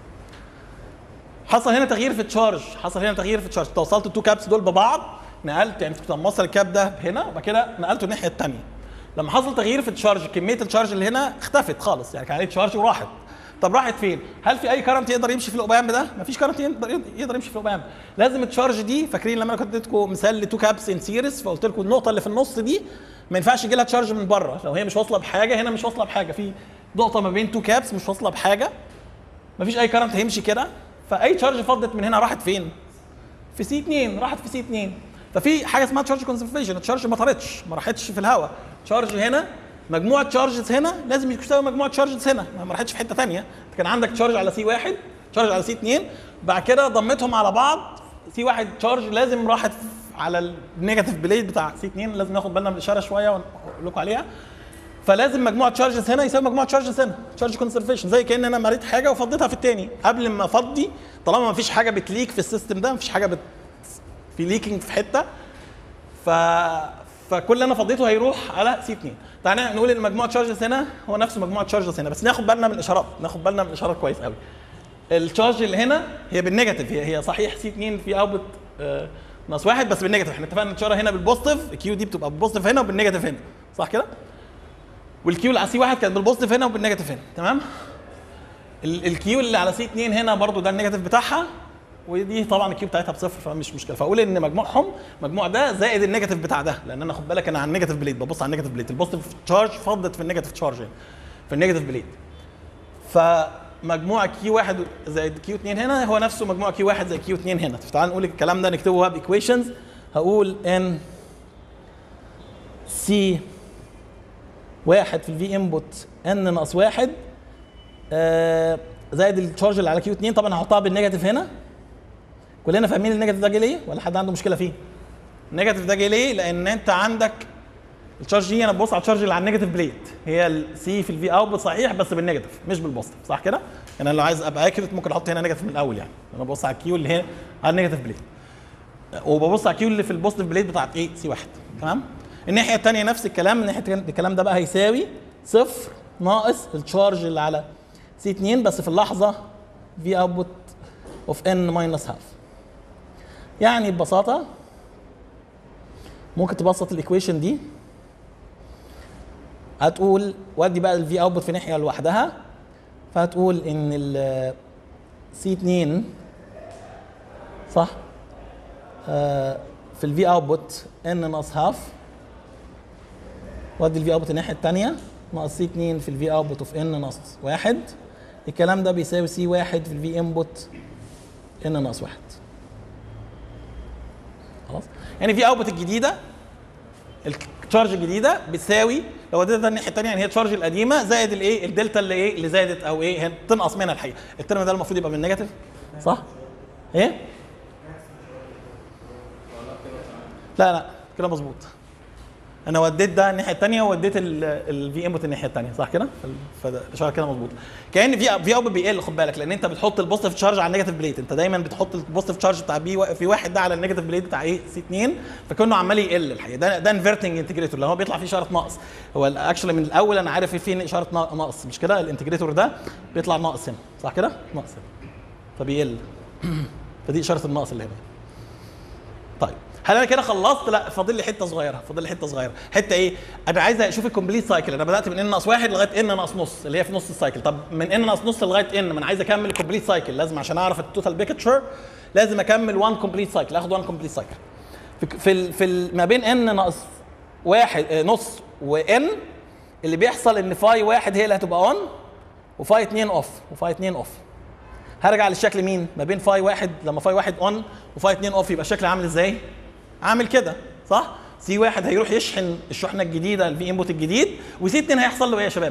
حصل هنا تغيير في التشارج حصل هنا تغيير في التشارج توصلت التو كابس دول ببعض نقلت يعني كنت موصل الكاب ده هنا وبعد كده نقلته الناحيه الثانيه لما حصل تغيير في التشارج كميه التشارج اللي هنا اختفت خالص يعني كان عليه تشارج وراحت طب راحت فين؟ هل في اي كرنت يقدر يمشي في الاوبامب ده؟ مفيش كرنت يقدر يقدر يمشي في الاوبامب لازم التشارج دي فاكرين لما انا كنت اديتكم مثال لتو كابس ان سيريس فقلت لكم النقطه اللي في النص دي ما ينفعش يجي لها تشارج من بره لو هي مش واصله بحاجه هنا مش واصله بحاجه في نقطه ما بين تو كابس مش واصله بحاجه مفيش اي كرنت هيمشي كده فاي تشارج فضت من هنا راحت فين؟ في سي 2 راحت في سي 2 ففي حاجه اسمها تشارج كونسنتريشن التشارج ما طارتش ما راحتش في الهواء تشارج هنا مجموعه تشارجز هنا لازم يساوي مجموعه تشارجز هنا ما راحتش في حته ثانيه كان عندك تشارج على سي واحد تشارج على سي 2 بعد كده ضمتهم على بعض سي واحد تشارج لازم راحت على النيجاتيف بليد بتاع سي 2 لازم ناخد بالنا من الاشاره شويه واقول لكم عليها فلازم مجموعه تشارجز هنا يساوي مجموعه تشارجز هنا تشارج كونسرفيشن زي كان انا مريت حاجه وفضيتها في الثاني قبل ما افضي طالما ما فيش حاجه بتليك في السيستم ده ما فيش حاجه بت في ليكينج في حته ف فكل اللي انا فضيته هيروح على سي 2 تعالى نقول ان مجموعه تشارجز هنا هو نفس مجموعه تشارجز هنا بس ناخد بالنا من الاشارات ناخد بالنا من الاشارات كويس قوي التشارج اللي هنا هي بالنيجاتيف هي هي صحيح سي 2 في اوتبوت آه ناقص واحد بس بالنيجاتيف احنا اتفقنا الاشاره هنا بالبوزيتيف الكيو دي بتبقى بالبوزيتيف هنا وبالنيجاتيف هنا صح كده؟ والكيو اللي على سي واحد كانت بالبوزيتيف هنا وبالنيجاتيف هنا تمام؟ الكيو اللي على سي 2 هنا برضو ده النيجاتيف بتاعها ودي طبعا الكيو بتاعتها بصفر فمش مشكله فاقول ان مجموعهم مجموع ده زائد النيجاتيف بتاع ده لان انا خد بالك انا على النيجاتيف بليد ببص على النيجاتيف بليد البوزيتيف تشارج فضت في النيجاتيف تشارج يعني في النيجاتيف بليد فمجموع كيو 1 زائد كيو 2 هنا هو نفسه مجموع كيو 1 زائد كيو 2 هنا تعال نقول الكلام ده نكتبه بقى بايكويشنز هقول ان سي واحد في الفي انبوت ان ناقص واحد آه زائد التشارج اللي على كيو 2 طبعا هحطها بالنيجاتيف هنا كلنا فاهمين النيجاتيف ده جه ليه ولا حد عنده مشكله فيه النيجاتيف ده جه ليه لان انت عندك التشارج دي انا ببص على التشارج اللي على النيجاتيف بليت هي السي في الفي اوت صحيح بس بالنيجاتيف مش بالبوزيتيف صح كده يعني انا لو عايز ابقى اكيوريت ممكن احط هنا نيجاتيف من الاول يعني انا ببص على الكيو اللي هي على النيجاتيف بليت وببص على الكيو اللي في البوزيتيف بليت بتاعت ايه سي واحد تمام الناحيه الثانيه نفس الكلام الناحيه الكلام ده بقى هيساوي صفر ناقص التشارج اللي على سي 2 بس في اللحظه في اوتبوت اوف ان ماينس هاف يعني ببساطه ممكن تبسط الايكويشن دي هتقول ودي بقى الفي اوتبوت في ناحيه لوحدها فهتقول ان ال سي 2 صح آه في الفي اوتبوت ان ناقص هاف ودي الفي اوتبوت الناحيه الثانيه ناقص سي 2 في الفي اوتبوت اوف ان ناقص واحد الكلام ده بيساوي سي واحد في الفي انبوت ان ناقص واحد خلاص يعني في اوتبوت الجديده التشارج الجديده بتساوي لو وديتها الناحيه الثانيه يعني هي التشارج القديمه زائد الايه الدلتا اللي ايه اللي زادت او ايه هي تنقص منها الحقيقه الترم ده المفروض يبقى بالنيجاتيف صح ايه لا لا كده مظبوط انا وديت ده الناحيه الثانيه ووديت الفي انبوت الناحيه الثانيه صح كده فده الاشاره كده مظبوط كان في في اوت بيقل خد بالك لان انت بتحط البوزيتيف تشارج على النيجاتيف بليت انت دايما بتحط البوزيتيف تشارج بتاع بي في واحد ده على النيجاتيف بليت بتاع ايه سي 2 فكانه عمال يقل الحقيقه ده ده انفرتنج انتجريتور اللي هو بيطلع فيه اشاره ناقص هو اكشلي من الاول انا عارف فيه اشاره ناقص مش كده الانتجريتور ده بيطلع ناقص هنا صح كده ناقص هنا فبيقل فدي اشاره الناقص اللي هنا طيب هل انا كده خلصت؟ لا فاضل لي حته صغيره فاضل لي حته صغيره حته ايه؟ انا عايز اشوف الكومبليت سايكل انا بدات من ان ناقص واحد لغايه ان ناقص نص اللي هي في نص السايكل طب من ان ناقص نص لغايه ان ما انا عايز اكمل الكومبليت سايكل لازم عشان اعرف التوتال بيكتشر لازم اكمل 1 كومبليت سايكل اخد 1 كومبليت سايكل في في, ال في ال ما بين ان ناقص واحد آه، نص وان اللي بيحصل ان فاي واحد هي اللي هتبقى اون وفاي 2 اوف وفاي 2 اوف هرجع للشكل مين؟ ما بين فاي واحد لما فاي واحد اون وفاي 2 اوف يبقى الشكل عامل ازاي؟ عامل كده صح؟ سي واحد هيروح يشحن الشحنه الجديده الفي انبوت الجديد وسي 2 هيحصل له ايه يا شباب؟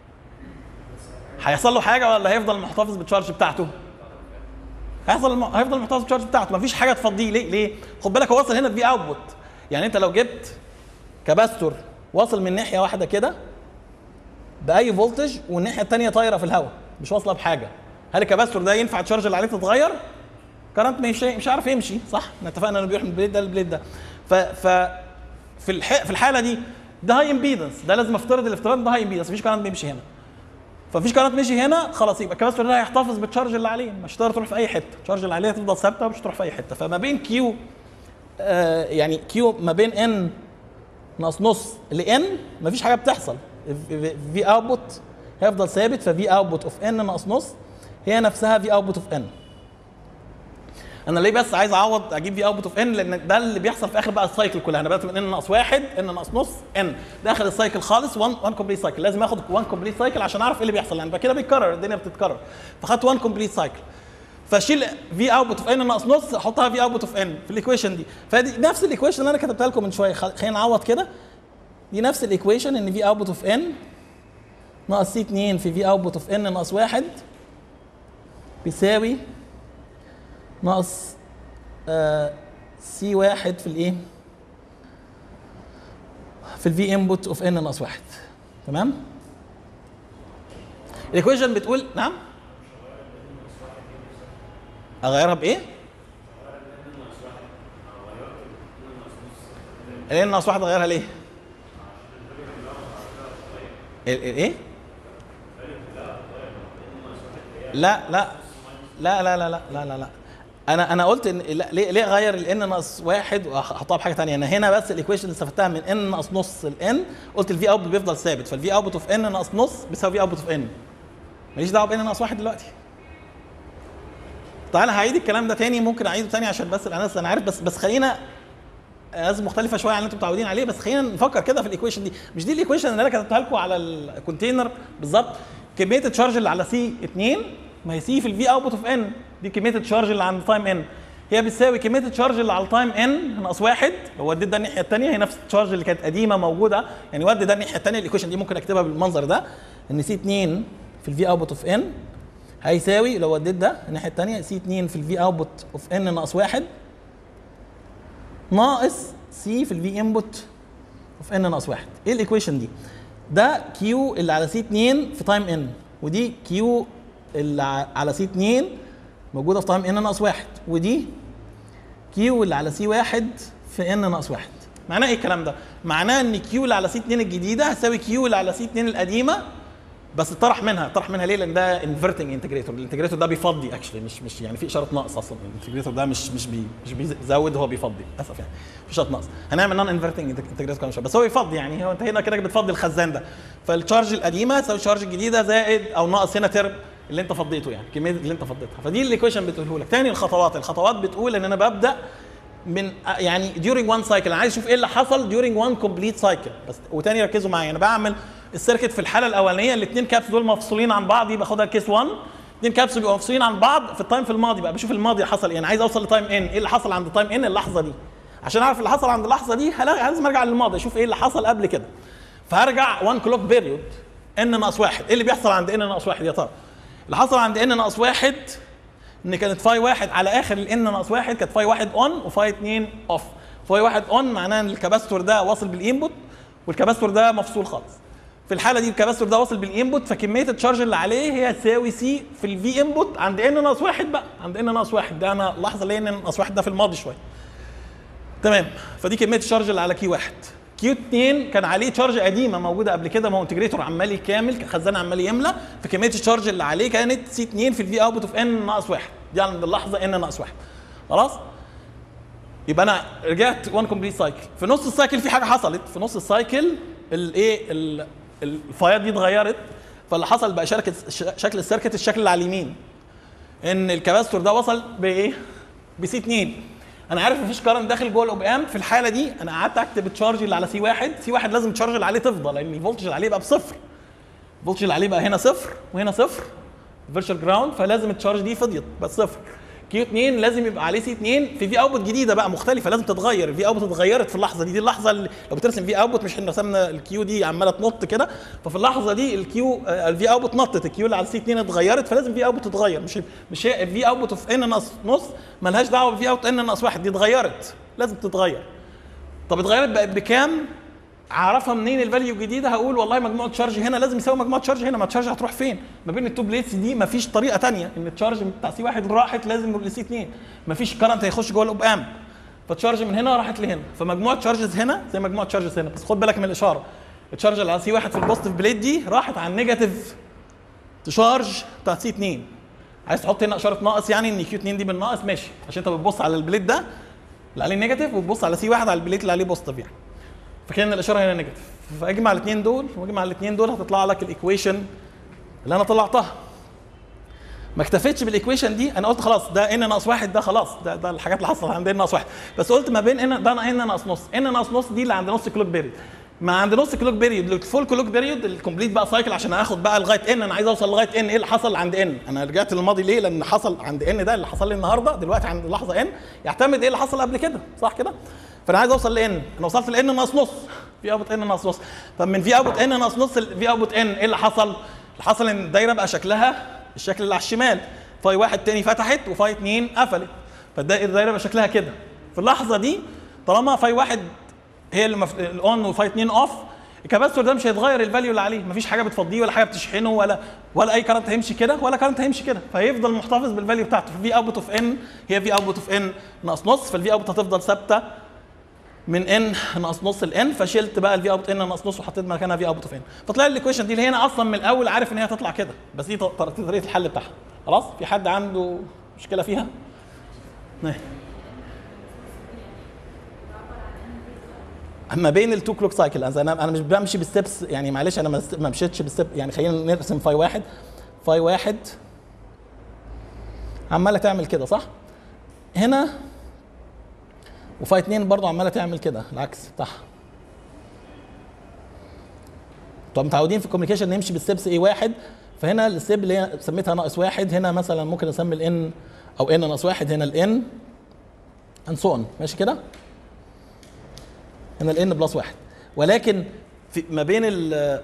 هيحصل له حاجه ولا هيفضل محتفظ بالتشارج بتاعته؟ هيحصل الم... هيفضل محتفظ بالتشارج بتاعته مفيش حاجه تفضيه ليه؟ ليه؟ خد بالك هو واصل هنا بفي اوتبوت يعني انت لو جبت كباستور واصل من ناحيه واحده كده باي فولتج والناحيه الثانيه طايره في الهواء مش واصله بحاجه هل الكباستور ده ينفع التشارج اللي عليه تتغير؟ كرنت مش مش عارف يمشي صح؟ احنا اتفقنا انه بيروح من البليد ده للبليد ده ف ف في الح... في الحاله دي ده هاي امبيدنس ده لازم افترض الافتراض ده هاي امبيدنس مفيش كرنت بيمشي هنا فمفيش كرنت مشي هنا خلاص يبقى الكباستور ده هيحتفظ بالتشارج اللي عليه مش هتقدر تروح في اي حته التشارج اللي عليه هتفضل ثابته ومش هتروح في اي حته فما بين كيو آه يعني كيو ما بين ان ناقص نص لان مفيش حاجه بتحصل في اوتبوت هيفضل ثابت ففي اوتبوت اوف ان ناقص نص هي نفسها في اوتبوت اوف ان انا ليه بس عايز اعوض اجيب في اوتبوت اوف ان لان ده اللي بيحصل في اخر بقى السايكل كلها انا بدات من ان ناقص واحد ان ناقص نص ان ده اخر السايكل خالص 1 1 كومبليت سايكل لازم اخد 1 كومبليت سايكل عشان اعرف ايه اللي بيحصل يعني كده بيتكرر الدنيا بتتكرر فخدت 1 كومبليت سايكل فاشيل في اوتبوت اوف ان ناقص نص احطها في اوتبوت اوف ان في الايكويشن دي فدي نفس الايكويشن اللي انا كتبتها لكم من شويه خلينا نعوض كده دي نفس الايكويشن ان في اوتبوت اوف ان ناقص سي 2 في في اوتبوت اوف ان ناقص واحد بيساوي ناقص سي واحد في الايه؟ في الفي انبوت اوف ان ناقص واحد تمام؟ الايكويشن بتقول نعم اغيرها بايه؟ الان ناقص واحد اغيرها ليه؟ ايه؟ لا لا لا لا لا لا لا لا لا انا انا قلت ان لا ليه ليه اغير الان ناقص واحد واحطها بحاجه ثانيه انا هنا بس الايكويشن اللي استفدتها من ان ناقص نص الان قلت الفي اوتبوت بيفضل ثابت فالفي اوتبوت اوف ان ناقص نص بيساوي في اوتبوت اوف ان ماليش دعوه بان ناقص واحد دلوقتي تعالى هعيد الكلام ده تاني ممكن اعيده تاني عشان بس الناس انا عارف بس بس خلينا لازم مختلفه شويه عن اللي انتم متعودين عليه بس خلينا نفكر كده في الايكويشن دي مش دي الايكويشن اللي انا كتبتها لكم على الكونتينر بالظبط كميه التشارج اللي على سي 2 ما هي سي في الفي اوتبوت اوف ان دي كميه التشارج اللي عند تايم ان هي بتساوي كميه التشارج اللي على التايم ان ناقص واحد لو وديت ده الناحيه الثانيه هي نفس التشارج اللي كانت قديمه موجوده يعني ودي ده الناحيه الثانيه الايكويشن دي ممكن اكتبها بالمنظر ده ان سي 2 في الفي اوتبوت اوف ان هيساوي لو وديت ده الناحيه الثانيه سي 2 في الفي اوتبوت اوف ان ناقص واحد ناقص سي في الفي انبوت اوف ان ناقص واحد ايه الايكويشن دي؟ ده كيو اللي على سي 2 في تايم ان ودي كيو اللي على سي 2 موجوده في تايم ان ناقص واحد ودي كيو اللي على سي واحد في ان ناقص واحد معناه ايه الكلام ده؟ معناه ان كيو اللي على سي 2 الجديده هتساوي كيو اللي على سي 2 القديمه بس اتطرح منها اتطرح منها ليه؟ لان ده انفرتنج انتجريتور الانتجريتور ده بيفضي اكشلي مش مش يعني في اشاره نقص اصلا الانتجريتور ده مش مش بي مش بيزود هو بيفضي للاسف يعني في اشاره نقص هنعمل نون انفرتنج انتجريتور كمان شويه بس هو يفضي يعني هو انت هنا كده بتفضي الخزان ده فالتشارج القديمه تساوي التشارج الجديده زائد او ناقص هنا ترم اللي انت فضيته يعني كميه اللي انت فضيتها فدي الايكويشن بتقوله لك تاني الخطوات الخطوات بتقول ان انا ببدا من يعني during one cycle انا عايز اشوف ايه اللي حصل during one complete cycle بس وتاني ركزوا معايا انا بعمل السيركت في الحاله الاولانيه الاثنين كابس دول مفصولين عن بعض يبقى باخدها كيس 1 اثنين كابس بيبقوا مفصولين عن بعض في التايم في الماضي بقى بشوف الماضي حصل ايه انا عايز اوصل لتايم ان ايه اللي حصل عند تايم ان اللحظه دي عشان اعرف اللي حصل عند اللحظه دي لازم ارجع للماضي اشوف ايه اللي حصل قبل كده فهرجع 1 كلوك بيريود ان ناقص واحد ايه اللي بيحصل عند ان ناقص واحد يا ترى اللي حصل عند ان ناقص واحد ان كانت فاي واحد على اخر الان ناقص واحد كانت فاي واحد اون وفاي اثنين اوف فاي واحد اون معناه ان الكباستور ده واصل بالانبوت والكباستور ده مفصول خالص في الحاله دي الكباستور ده واصل بالانبوت فكميه التشارج اللي عليه هي تساوي سي في الفي انبوت عند ان ناقص واحد بقى عند ان ناقص واحد ده انا لحظه ليه ان ناقص واحد ده في الماضي شويه تمام فدي كميه الشارج اللي على كيو واحد كيو 2 كان عليه تشارج قديمه موجوده قبل كده ما هو انتجريتور عمال يكامل خزان عمال يملى فكميه الشارج اللي عليه كانت سي 2 في الفي اوتبوت اوف ان ناقص واحد دي عند اللحظه ان ناقص واحد خلاص يبقى انا رجعت وان كومبليت سايكل في نص السايكل في حاجه حصلت في نص السايكل الايه الفايات دي اتغيرت فاللي حصل بقى شركه شكل السيركت الشكل اللي على اليمين ان الكباستور ده وصل بايه بسي 2 انا عارف مفيش كارنت داخل جوه الاوب ام في الحاله دي انا قعدت اكتب التشارج اللي على سي واحد سي واحد لازم التشارج اللي عليه تفضل لان الفولتج اللي عليه بقى بصفر الفولتج اللي عليه بقى هنا صفر وهنا صفر فيرتشوال جراوند فلازم التشارج دي فضيت بس صفر كيو 2 لازم يبقى عليه سي 2 في في اوتبوت جديده بقى مختلفه لازم تتغير الفي اوتبوت اتغيرت في اللحظه دي دي اللحظه اللي لو بترسم في اوتبوت مش احنا رسمنا الكيو دي عماله تنط كده ففي اللحظه دي الكيو الفي اوتبوت نطت الكيو اللي على سي 2 اتغيرت فلازم في اوتبوت تتغير مش مش هي الفي اوتبوت اوف ان ناقص نص مالهاش دعوه بالفي اوت ان ناقص واحد دي اتغيرت لازم تتغير طب اتغيرت بقت بكام؟ اعرفها منين الفاليو الجديده هقول والله مجموعه تشارج هنا لازم يساوي مجموعه تشارج هنا ما التشارج هتروح فين ما بين التو بليتس دي ما فيش طريقه ثانيه ان التشارج بتاع سي واحد راحت لازم لسي 2 ما فيش كرنت هيخش جوه الاوب ام فالتشارج من هنا راحت لهنا فمجموعه تشارجز هنا زي مجموعه تشارجز هنا بس خد بالك من الاشاره التشارج اللي على سي واحد في البوزيتيف بليت دي راحت على النيجاتيف تشارج بتاع سي 2 عايز تحط هنا اشاره ناقص يعني ان كيو 2 دي بالناقص ماشي عشان انت بتبص على البليت ده اللي عليه نيجاتيف وتبص على سي واحد على البليت اللي عليه بوزيتيف يعني فكان الاشاره هنا نيجاتيف فاجمع الاثنين دول واجمع الاثنين دول هتطلع لك الايكويشن اللي انا طلعتها ما اكتفيتش بالايكويشن دي انا قلت خلاص ده ان ناقص واحد ده خلاص ده ده الحاجات اللي حصلت عند ان ناقص واحد بس قلت ما بين ان ده ان ناقص نص ان ناقص نص دي اللي عند نص كلوك بيريد ما عند نص كلوك بيريود الفول كلوك بيريود الكومبليت بقى سايكل عشان اخد بقى لغايه ان انا عايز اوصل لغايه ان ايه اللي حصل عند ان انا رجعت للماضي ليه لان حصل عند ان ده اللي حصل لي النهارده دلوقتي عند اللحظه ان يعتمد ايه اللي حصل قبل كده صح كده فانا عايز اوصل لان انا وصلت لان ناقص نص في اوتبوت ان ناقص نص طب من في اوتبوت ان ناقص نص في اوتبوت ان ايه اللي حصل؟ اللي حصل ان الدايره بقى شكلها الشكل اللي على الشمال فاي واحد تاني فتحت وفاي اتنين قفلت فالدايره بقى شكلها كده في اللحظه دي طالما فاي واحد هي اللي مف... الاون وفاي اتنين اوف الكباستور ده مش هيتغير الفاليو اللي عليه مفيش حاجه بتفضيه ولا حاجه بتشحنه ولا ولا اي كارنت هيمشي كده ولا كارنت هيمشي كده فهيفضل محتفظ بالفاليو بتاعته في اوتبوت اوف ان هي في اوتبوت اوف ان ناقص نص فالفي اوتبوت هتفضل ثابته من ان ناقص نص الان فشلت بقى الفي اوت ان ناقص نص وحطيت مكانها في اوت اوف ان فطلع لي الايكويشن دي اللي هنا اصلا من الاول عارف ان هي هتطلع كده بس دي طريقه الحل بتاعها خلاص في حد عنده مشكله فيها؟ نه. اما بين التو كلوك سايكل انا انا مش بمشي بالستبس يعني معلش انا ما مشيتش بالستب يعني خلينا نرسم فاي واحد فاي واحد عماله تعمل كده صح؟ هنا وفاي 2 برضه عماله تعمل كده العكس بتاعها طب متعودين في الكوميونيكيشن نمشي بالستبس ايه واحد فهنا الستيب اللي هي سميتها ناقص واحد هنا مثلا ممكن اسمي الان او ان ناقص واحد هنا الان اند سو ماشي كده هنا الان بلس واحد ولكن في ما بين ال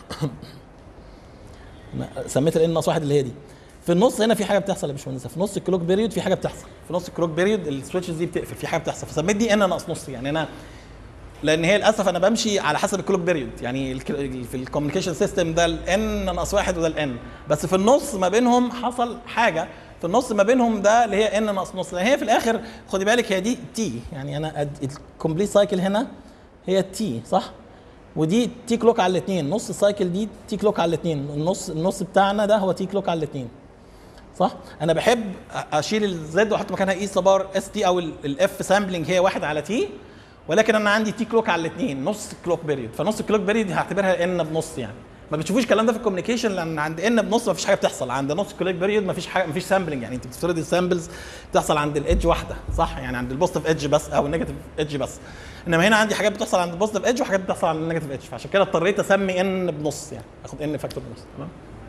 سميت الان ناقص واحد اللي هي دي في النص هنا في حاجه بتحصل يا باشمهندس في نص الكلوك بيريود في حاجه بتحصل في نص الكلوك بيريود السويتشز دي بتقفل في حاجه بتحصل فسميت دي ان ناقص نص يعني انا لان هي للاسف انا بمشي على حسب الكلوك بيريود يعني في الكوميونيكيشن سيستم ده الان ناقص واحد وده الان بس في النص ما بينهم حصل حاجه في النص ما بينهم ده اللي هي ان ناقص نص لان هي في الاخر خدي بالك هي دي تي يعني انا الكومبليت سايكل هنا هي تي صح ودي تي كلوك على الاثنين نص السايكل دي تي كلوك على الاثنين النص النص بتاعنا ده هو تي كلوك على الاثنين صح انا بحب اشيل الزد واحط مكانها اي صبار اس تي او الاف سامبلنج هي واحد على تي ولكن انا عندي تي كلوك على الاثنين نص كلوك بيريود فنص كلوك بيريود هعتبرها ان بنص يعني ما بتشوفوش الكلام ده في الكوميونيكيشن لان عند ان بنص ما فيش حاجه بتحصل عند نص كلوك بيريود ما فيش حاجه ما فيش سامبلنج يعني انت بتفترض السامبلز بتحصل عند الايدج واحده صح يعني عند البوزيتيف ايدج بس او النيجاتيف ايدج بس انما هنا عندي حاجات بتحصل عند البوزيتيف ايدج وحاجات بتحصل عند النيجاتيف ايدج فعشان كده اضطريت اسمي ان بنص يعني اخد ان فاكتور بنص تمام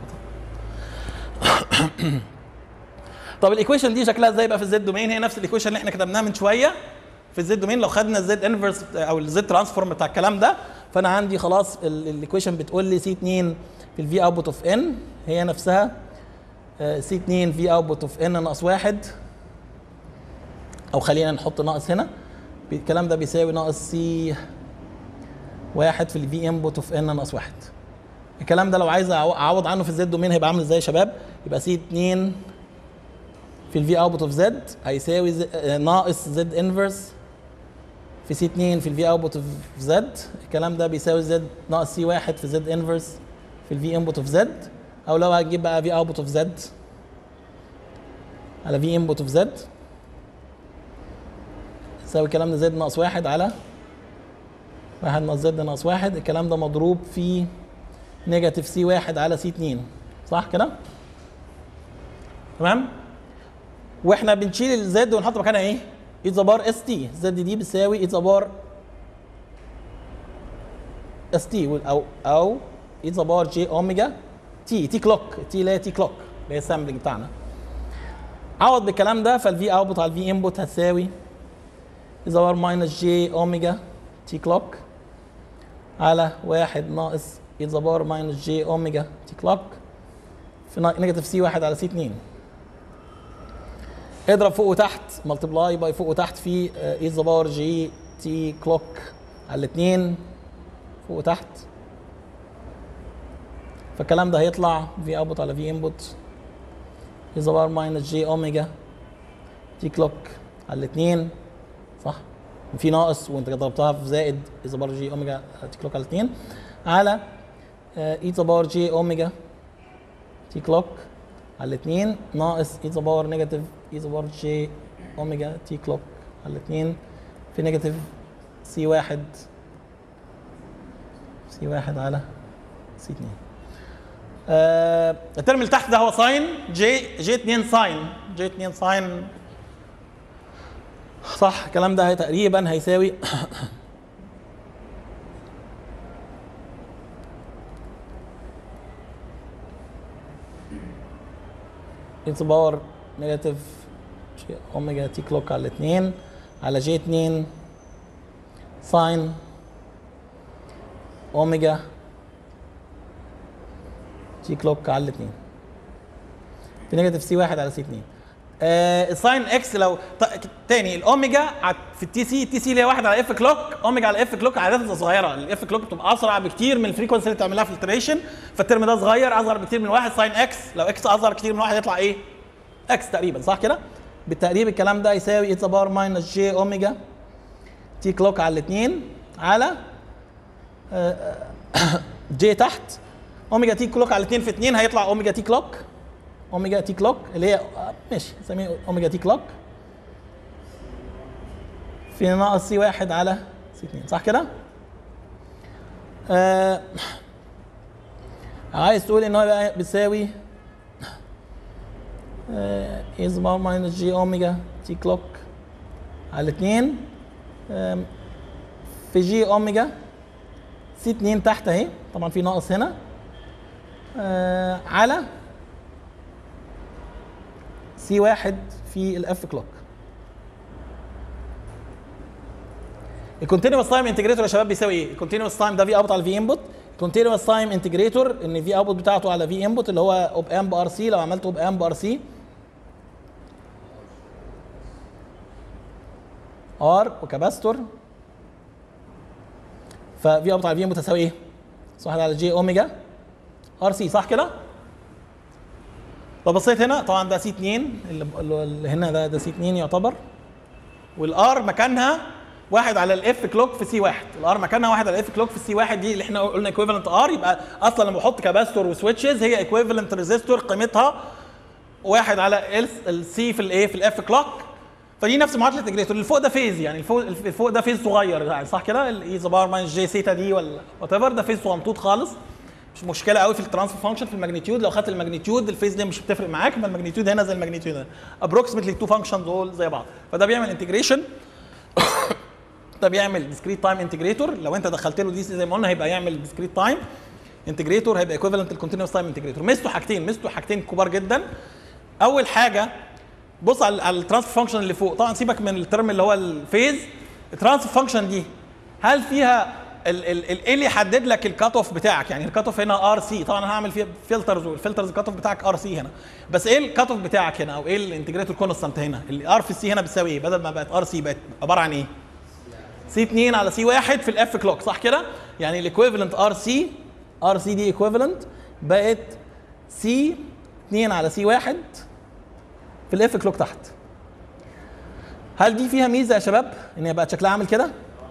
طب الايكويشن دي شكلها ازاي بقى في الزد دومين هي نفس الايكويشن اللي احنا كتبناها من شويه في الزد دومين لو خدنا الزد انفرس او الزد ترانسفورم بتاع الكلام ده فانا عندي خلاص الايكويشن بتقول لي سي 2 في الفي اوتبوت اوف ان هي نفسها سي 2 في اوتبوت اوف ان ناقص واحد او خلينا نحط ناقص هنا الكلام ده بيساوي ناقص سي واحد في الفي انبوت اوف ان ناقص واحد الكلام ده لو عايز أعو- اعوض عنه في الزد دومين هيبقى عامل ازاي يا شباب؟ يبقى سي 2 في الفي اوتبوت اوف زد هيساوي ز- آه، ناقص زد انفرس في سي 2 في الفي اوتبوت اوف زد الكلام ده بيساوي زد ناقص سي 1 في زد انفرس في الفي انبوت اوف زد او لو هتجيب بقى في اوتبوت اوف زد على في انبوت اوف زد يساوي الكلام ده زد ناقص واحد على واحد ناقص زد ناقص واحد الكلام ده مضروب في نيجاتيف سي واحد على سي 2 صح كده؟ تمام؟ واحنا بنشيل الزد ونحط مكانها ايه؟ اي ذا بار اس تي زد دي بتساوي اي ذا بار اس تي او او اي ذا بار جي اوميجا تي تي كلوك تي اللي هي تي كلوك اللي هي السامبلنج بتاعنا عوض بالكلام ده فالفي اوتبوت على الفي انبوت هتساوي اي ذا بار ماينس جي اوميجا تي كلوك على واحد ناقص اي ذا بار ماينس جي اوميجا تي كلوك في نيجاتيف سي واحد على سي 2 اضرب فوق وتحت ملتبلاي باي فوق وتحت في اي ذا بار جي تي كلوك على الاثنين فوق وتحت فالكلام ده هيطلع في اوتبوت على في انبوت اي ذا بار ماينس جي اوميجا تي كلوك على الاثنين صح في ناقص وانت ضربتها في زائد اي ذا بار جي اوميجا تي كلوك على الاثنين على اي ذا بار جي اوميجا تي كلوك على الاثنين ناقص اي ذا باور نيجاتيف اي ذا باور جي اوميجا تي كلوك على الاثنين في نيجاتيف سي واحد سي واحد على سي 2 آه الترم اللي تحت ده هو ساين جي جي 2 ساين جي 2 ساين صح الكلام ده هي تقريبا هيساوي اكس باور نيجاتيف جي اوميجا تي كلوك على الاثنين على جي 2 ساين اوميجا تي كلوك على الاثنين في نيجاتيف سي واحد على سي 2 آه الساين اكس لو ط- تاني الاوميجا ع- في التي سي التي سي اللي هي واحد على اف كلوك اوميجا على اف كلوك عددها صغيره الاف كلوك بتبقى اسرع بكتير من الفريكونسي اللي بتعملها فلتريشن فالترم ده صغير اصغر بكتير من واحد ساين اكس لو اكس اصغر كتير من واحد يطلع ايه؟ اكس تقريبا صح كده؟ بالتقريب الكلام ده يساوي اي باور ماينس جي اوميجا تي كلوك على الاثنين على آه، آه، جي تحت اوميجا تي كلوك على الاثنين في 2 هيطلع اوميجا تي كلوك اوميجا تي كلوك اللي هي آه، ماشي نسميه اوميجا تي كلوك في ناقص سي واحد على سي 2 صح كده؟ آه عايز تقول ان هو يبقى بيساوي اي باور ماينس جي اوميجا تي كلوك على 2 آم، في جي اوميجا سي 2 تحت اهي طبعا في ناقص هنا آه على سي واحد في الاف كلوك الكونتينوس تايم انتجريتور يا شباب بيساوي ايه؟ الكونتينوس تايم ده في اوتبوت على في انبوت الكونتينوس تايم انتجريتور ان في اوتبوت بتاعته على في انبوت اللي هو اوب امب ار سي لو عملت اوب امب ار سي ار وكاباستور ففي اوتبوت على في انبوت تساوي ايه؟ واحد على جي اوميجا ار سي صح كده؟ لو بصيت هنا طبعا ده سي 2 اللي اللي هنا ده ده سي 2 يعتبر والار مكانها واحد على الاف كلوك في سي واحد الار مكانها واحد على الاف كلوك في سي واحد دي اللي احنا قلنا ايكويفالنت ار يبقى اصلا لما بحط كاباستور وسويتشز هي ايكويفالنت ريزيستور قيمتها واحد على السي في الايه في الاف كلوك فدي نفس معادله الانتجريتور اللي فوق ده فيز يعني الفوق اللي فوق ده فيز صغير يعني صح كده الاي ذا باور ماينس جي سيتا دي ولا وات ايفر ده فيز صغنطوط خالص مش مشكله قوي في الترانسفير فانكشن في الماجنتيود لو خدت الماجنتيود الفيز دي مش بتفرق معاك يبقى الماجنتيود هنا زي الماجنتيود هنا ابروكسيمتلي التو فانكشن دول زي بعض فده بيعمل انتجريشن ده بيعمل ديسكريت تايم انتجريتور لو انت دخلت له دي زي ما قلنا هيبقى يعمل ديسكريت تايم انتجريتور هيبقى ايكويفالنت الكونتينوس تايم انتجريتور ميزته حاجتين ميزته حاجتين كبار جدا اول حاجه بص على على الترانسفير فانكشن اللي فوق طبعا سيبك من الترم اللي هو الفيز الترانسفير فانكشن دي هل فيها ال- ال- ال- ايه اللي يحدد لك الكات اوف بتاعك يعني الكات اوف هنا ار سي طبعا انا هعمل فيها فلترز والفلترز الكات اوف بتاعك ار سي هنا بس ايه الكات اوف بتاعك هنا او ايه الانتجريتور كونستانت هنا الار في السي هنا بتساوي ايه بدل ما بقت ار سي بقت عباره عن ايه سي 2 على سي 1 في الاف كلوك صح كده يعني الايكويفالنت ار سي ار سي دي ايكويفالنت بقت سي 2 على سي 1 في الاف كلوك تحت هل دي فيها ميزه يا شباب ان هي بقت شكلها عامل كده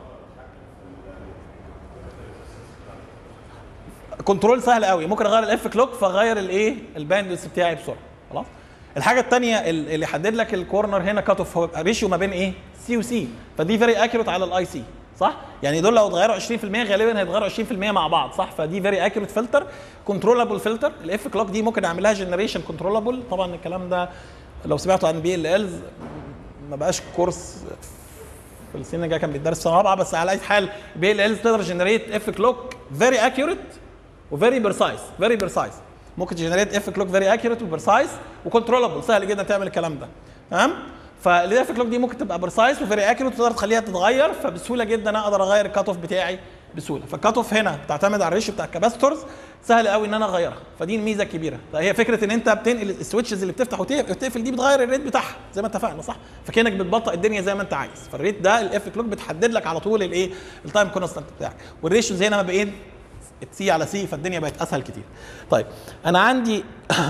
كنترول سهل قوي ممكن اغير الاف كلوك فاغير الايه الباندويث بتاعي بسرعه خلاص الحاجه الثانيه اللي يحدد لك الكورنر هنا كات اوف هو ريشيو ما بين ايه سي وسي فدي فيري اكيوريت على الاي سي صح يعني دول لو اتغيروا 20% غالبا هيتغيروا 20% مع بعض صح فدي فيري اكيوريت فلتر كنترولابل فلتر الاف كلوك دي ممكن اعمل لها جنريشن كنترولابل طبعا الكلام ده لو سمعتوا عن بي ال الز ما بقاش كورس في السنه الجايه كان بيدرس سنه رابعه بس على اي حال بي ال الز تقدر جنريت اف كلوك فيري اكيوريت وفيري بريسايز فيري بريسايز ممكن تجنريت اف كلوك فيري اكيوريت وبريسايز وكنترولابل سهل جدا تعمل الكلام ده تمام فالاف كلوك دي ممكن تبقى بريسايز وفيري اكيوريت وتقدر تخليها تتغير فبسهوله جدا اقدر اغير الكات اوف بتاعي بسهوله فالكات اوف هنا بتعتمد على الريشيو بتاع الكاباستورز سهل قوي ان انا اغيرها فدي الميزه الكبيره فهي فكره ان انت بتنقل السويتشز اللي بتفتح وتقفل دي بتغير الريت بتاعها زي ما اتفقنا صح فكانك بتبطئ الدنيا زي ما انت عايز فالريت ده الاف كلوك بتحدد لك على طول الايه التايم كونستنت بتاعك والريشيوز هنا ما بين سي على سي فالدنيا بقت اسهل كتير طيب انا عندي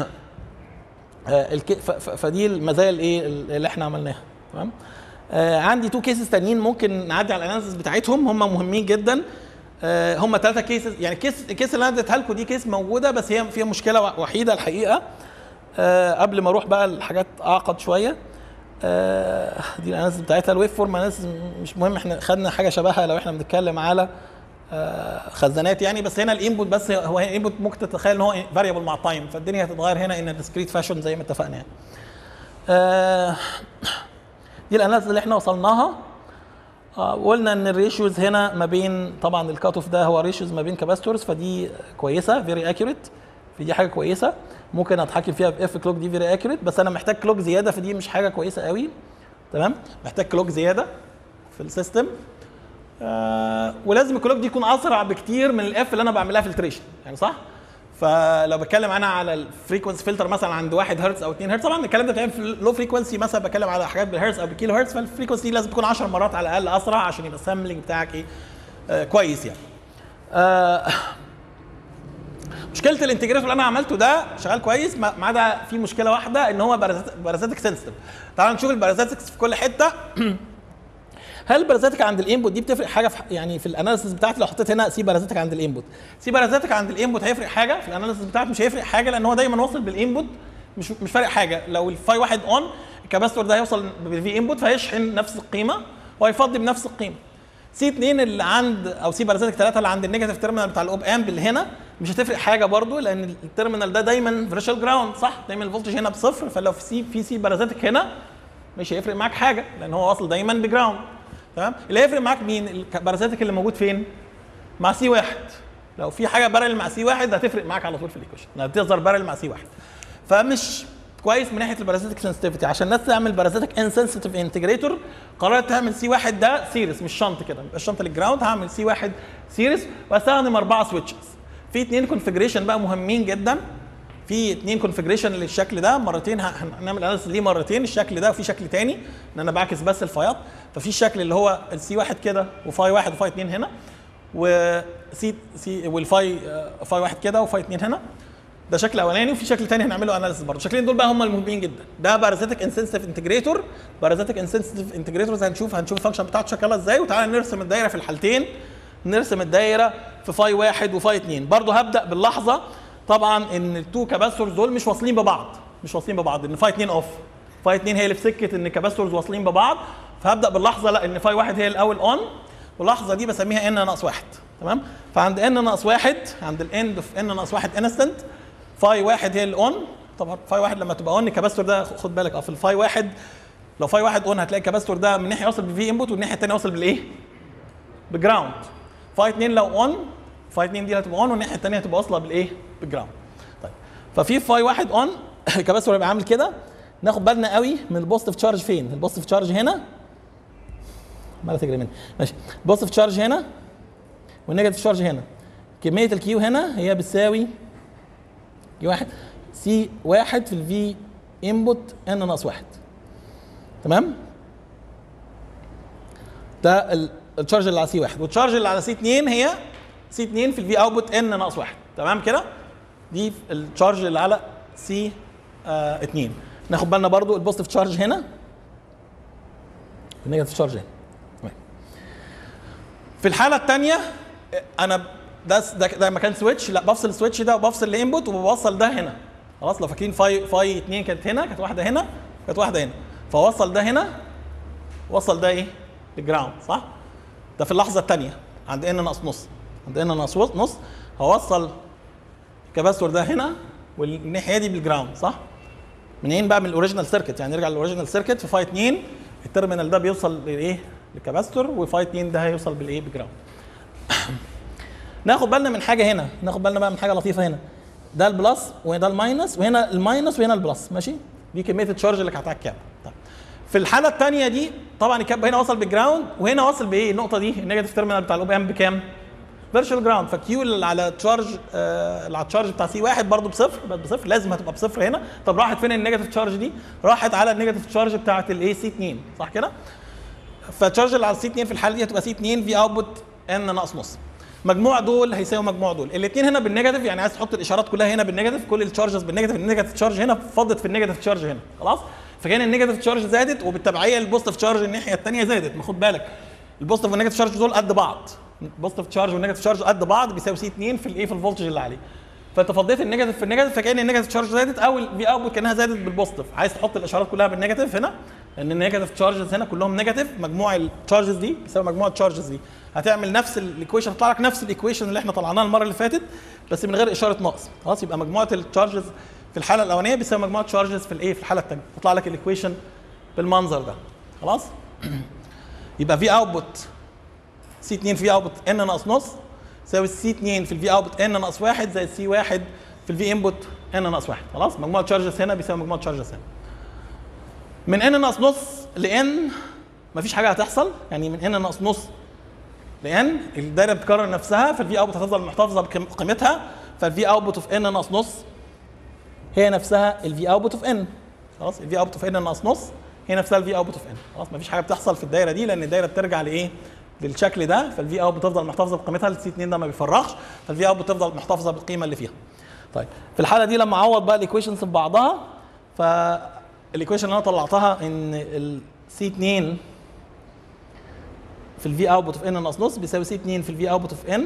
فدي المزايا الايه اللي احنا عملناها تمام آه عندي تو كيسز تانيين ممكن نعدي على الاناليسيس بتاعتهم هم مهمين جدا آه هم ثلاثه كيسز يعني كيس الكيس اللي انا اديتها لكم دي كيس موجوده بس هي فيها مشكله وحيده الحقيقه آه قبل ما اروح بقى الحاجات اعقد شويه آه دي الاناليسيس بتاعتها الويف فورم اناليسيس مش مهم احنا خدنا حاجه شبهها لو احنا بنتكلم على خزانات يعني بس هنا الانبوت بس هو الانبوت ممكن تتخيل ان هو فاريبل مع التايم فالدنيا هتتغير هنا ان ديسكريت فاشن زي ما اتفقنا يعني. آه دي الاناليسيس اللي احنا وصلناها آه وقلنا ان الريشيوز هنا ما بين طبعا الكات اوف ده هو ريشيوز ما بين كاباستورز فدي كويسه فيري اكيوريت فدي حاجه كويسه ممكن اتحكم فيها باف كلوك دي فيري اكيوريت بس انا محتاج كلوك زياده فدي مش حاجه كويسه قوي تمام محتاج كلوك زياده في السيستم آه ولازم الكلوك دي يكون اسرع بكتير من الاف اللي انا بعملها فلتريشن يعني صح؟ فلو بتكلم انا على الفريكونسي فلتر مثلا عند 1 هرتز او 2 هرتز طبعا الكلام ده بتعمل في لو فريكونسي مثلا بتكلم على حاجات بالهرتز او بالكيلو هرتز فالفريكونسي لازم تكون 10 مرات على الاقل اسرع عشان يبقى السامبلنج بتاعك ايه آه كويس يعني. آه مشكله الانتجريتور اللي انا عملته ده شغال كويس ما عدا في مشكله واحده ان هو بارازيتك سنسيتيف تعالوا نشوف البارازيتكس في كل حته هل البارازيتك عند الانبوت دي بتفرق حاجه في يعني في الاناليسيس بتاعتي لو حطيت هنا سي بارازيتك عند الانبوت سي بارازيتك عند الانبوت هيفرق حاجه في الاناليسيس بتاعتي مش هيفرق حاجه لان هو دايما واصل بالانبوت مش مش فارق حاجه لو الفاي واحد اون الكاباستور ده هيوصل بالفي انبوت فهيشحن نفس القيمه وهيفضي بنفس القيمه سي 2 اللي عند او سي بارازيتك 3 اللي عند النيجاتيف تيرمينال بتاع الاوب امب اللي هنا مش هتفرق حاجه برضو لان التيرمينال ده دايما فيرشوال جراوند صح دايما الفولتج هنا بصفر فلو في سي في سي بارازيتك هنا مش هيفرق معاك حاجه لان هو واصل دايما بجراوند تمام اللي هيفرق معاك مين البارازيتك اللي موجود فين مع سي واحد لو في حاجه بارل مع سي واحد هتفرق معاك على طول في الايكويشن هتظهر بارل مع سي واحد فمش كويس من ناحيه البارازيتك سنسيتيفيتي عشان الناس تعمل بارازيتك انسنسيتيف انتجريتور قررت تعمل سي واحد ده سيريس مش شنط كده مش شنط للجراوند هعمل سي واحد سيريس واستخدم اربعه سويتشز في اثنين كونفجريشن بقى مهمين جدا في اثنين كونفجريشن للشكل ده مرتين هنعمل اناليسيس ليه مرتين الشكل ده وفي شكل تاني ان انا بعكس بس الفايات ففي الشكل اللي هو السي واحد كده وفاي واحد وفاي اثنين هنا وسي سي والفاي فاي واحد كده وفاي اثنين هنا ده شكل اولاني وفي شكل تاني هنعمله اناليسيس برضه الشكلين دول بقى هم المهمين جدا ده بارازيتك انسنسيتيف انتجريتور بارازيتك انسنسيتيف انتجريتورز هنشوف هنشوف الفانكشن بتاعته شكلها ازاي وتعالى نرسم الدايره في الحالتين نرسم الدايره في فاي واحد وفاي اثنين برضه هبدا باللحظه طبعا ان التو كاباستورز دول مش واصلين ببعض مش واصلين ببعض ان فاي 2 اوف فاي 2 هي اللي في سكه ان كاباستورز واصلين ببعض فهبدا باللحظه لا ان فاي واحد هي الاول اون واللحظه دي بسميها ان ناقص واحد تمام فعند ان ناقص واحد عند الاند في ان ناقص واحد انستنت فاي واحد هي الاون طبعا فاي واحد لما تبقى اون الكاباستور ده خد بالك اه في الفاي واحد لو فاي واحد اون هتلاقي الكاباستور ده من ناحيه يوصل بفي انبوت والناحيه الثانيه يوصل بالايه؟ بجراوند فاي 2 لو اون فاي 2 دي هتبقى اون والناحيه الثانيه هتبقى واصله بالايه؟ بالجراوند طيب ففي فاي واحد اون الكاباستور هيبقى عامل كده ناخد بالنا قوي من البوزيتيف تشارج فين؟ البوزيتيف تشارج هنا عماله تجري مني ماشي البوزيتيف تشارج هنا والنيجاتيف تشارج هنا كميه الكيو هنا هي بتساوي كيو واحد سي واحد في الفي انبوت ان ناقص واحد تمام ده التشارج اللي على سي 1 والتشارج اللي على سي 2 هي سي 2 في الفي اوتبوت ان ناقص 1 تمام كده دي التشارج اللي على سي 2 ناخد بالنا برضو البوزيتيف تشارج هنا النيجاتيف تشارج هنا تمام في الحاله الثانيه انا ده ده ده مكان سويتش لا بفصل السويتش ده وبفصل الانبوت وبوصل ده هنا خلاص لو فاكرين فاي فاي 2 كانت هنا كانت واحده هنا كانت واحده هنا فوصل ده هنا وصل ده ايه للجراوند صح ده في اللحظه الثانيه عند ان ناقص نص عند ان ناقص نص هوصل الكباستور ده هنا والناحيه دي بالجراوند صح منين بقى من الاوريجينال سيركت يعني نرجع للاوريجينال سيركت في فاي 2 التيرمينال ده بيوصل لايه للكباستور وفاي 2 ده هيوصل بالايه بالجراوند ناخد بالنا من حاجه هنا ناخد بالنا بقى من حاجه لطيفه هنا ده البلس وده الماينس وهنا الماينس وهنا البلس ماشي دي كميه التشارج اللي كانت على الكاب طيب في الحاله الثانيه دي طبعا الكاب هنا وصل بالجراوند وهنا وصل بايه النقطه دي النيجاتيف تيرمينال بتاع الاوب ام بكام فيرشوال جراوند فكيو اللي على تشارج آه اللي على التشارج بتاع سي واحد برضه بصفر بقت بصفر لازم هتبقى بصفر هنا طب راحت فين النيجاتيف تشارج دي؟ راحت على النيجاتيف تشارج بتاعت الاي سي 2 صح كده؟ فالتشارج اللي على سي 2 في الحاله دي هتبقى سي 2 في اوتبوت ان ناقص نص مجموع دول هيساوي مجموع دول الاثنين هنا بالنيجاتيف يعني عايز تحط الاشارات كلها هنا بالنيجاتيف كل التشارجز بالنيجاتيف النيجاتيف تشارج هنا فضت في النيجاتيف تشارج هنا خلاص فكان النيجاتيف تشارج زادت وبالتبعيه البوزيتيف تشارج الناحيه الثانيه زادت ما خد بالك البوزيتيف والنيجاتيف تشارج دول قد بعض البوزيتيف تشارج والنيجاتيف تشارج قد بعض بيساوي سي 2 في الايه في الفولتج اللي عليه فانت فضيت النيجاتيف في النيجاتيف فكان النيجاتيف تشارج زادت او الفي اوتبوت كانها زادت بالبوزيتيف عايز تحط الاشارات كلها بالنيجاتيف هنا لان النيجاتيف تشارجز هنا كلهم نيجاتيف مجموع التشارجز دي بيساوي مجموع التشارجز دي هتعمل نفس الايكويشن هتطلع لك نفس الايكويشن اللي احنا طلعناها المره اللي فاتت بس من غير اشاره ناقص خلاص يبقى مجموعه التشارجز في الحاله الاولانيه بيساوي مجموعه التشارجز في الايه في الحاله الثانيه تطلع لك الايكويشن بالمنظر ده خلاص يبقى في اوتبوت سي 2 في اوتبوت ان ناقص نص يساوي سي 2 في الفي اوتبوت ان ناقص 1 زائد سي 1 في الفي انبوت ان ناقص 1 خلاص مجموع التشارجز هنا بيساوي مجموع التشارجز هنا من ان ناقص نص لان مفيش حاجه هتحصل يعني من ان ناقص نص لان الدايره بتكرر نفسها فالفي اوتبوت هتفضل محتفظه بقيمتها فالفي اوتبوت اوف ان ناقص نص هي نفسها الفي اوتبوت اوف ان خلاص الفي اوتبوت اوف ان ناقص نص هي نفسها الفي اوتبوت اوف ان خلاص مفيش حاجه بتحصل في الدايره دي لان الدايره بترجع لايه للشكل ده فالفي اوت بتفضل محتفظه بقيمتها السي 2 ده ما بيفرغش فالفي اوت بتفضل محتفظه بالقيمه اللي فيها طيب في الحاله دي لما اعوض بقى الايكويشنز ببعضها فالايكويشن اللي انا طلعتها ان السي 2 في الفي اوتبوت اوف ان ناقص نص بيساوي سي 2 في الفي اوتبوت اوف ان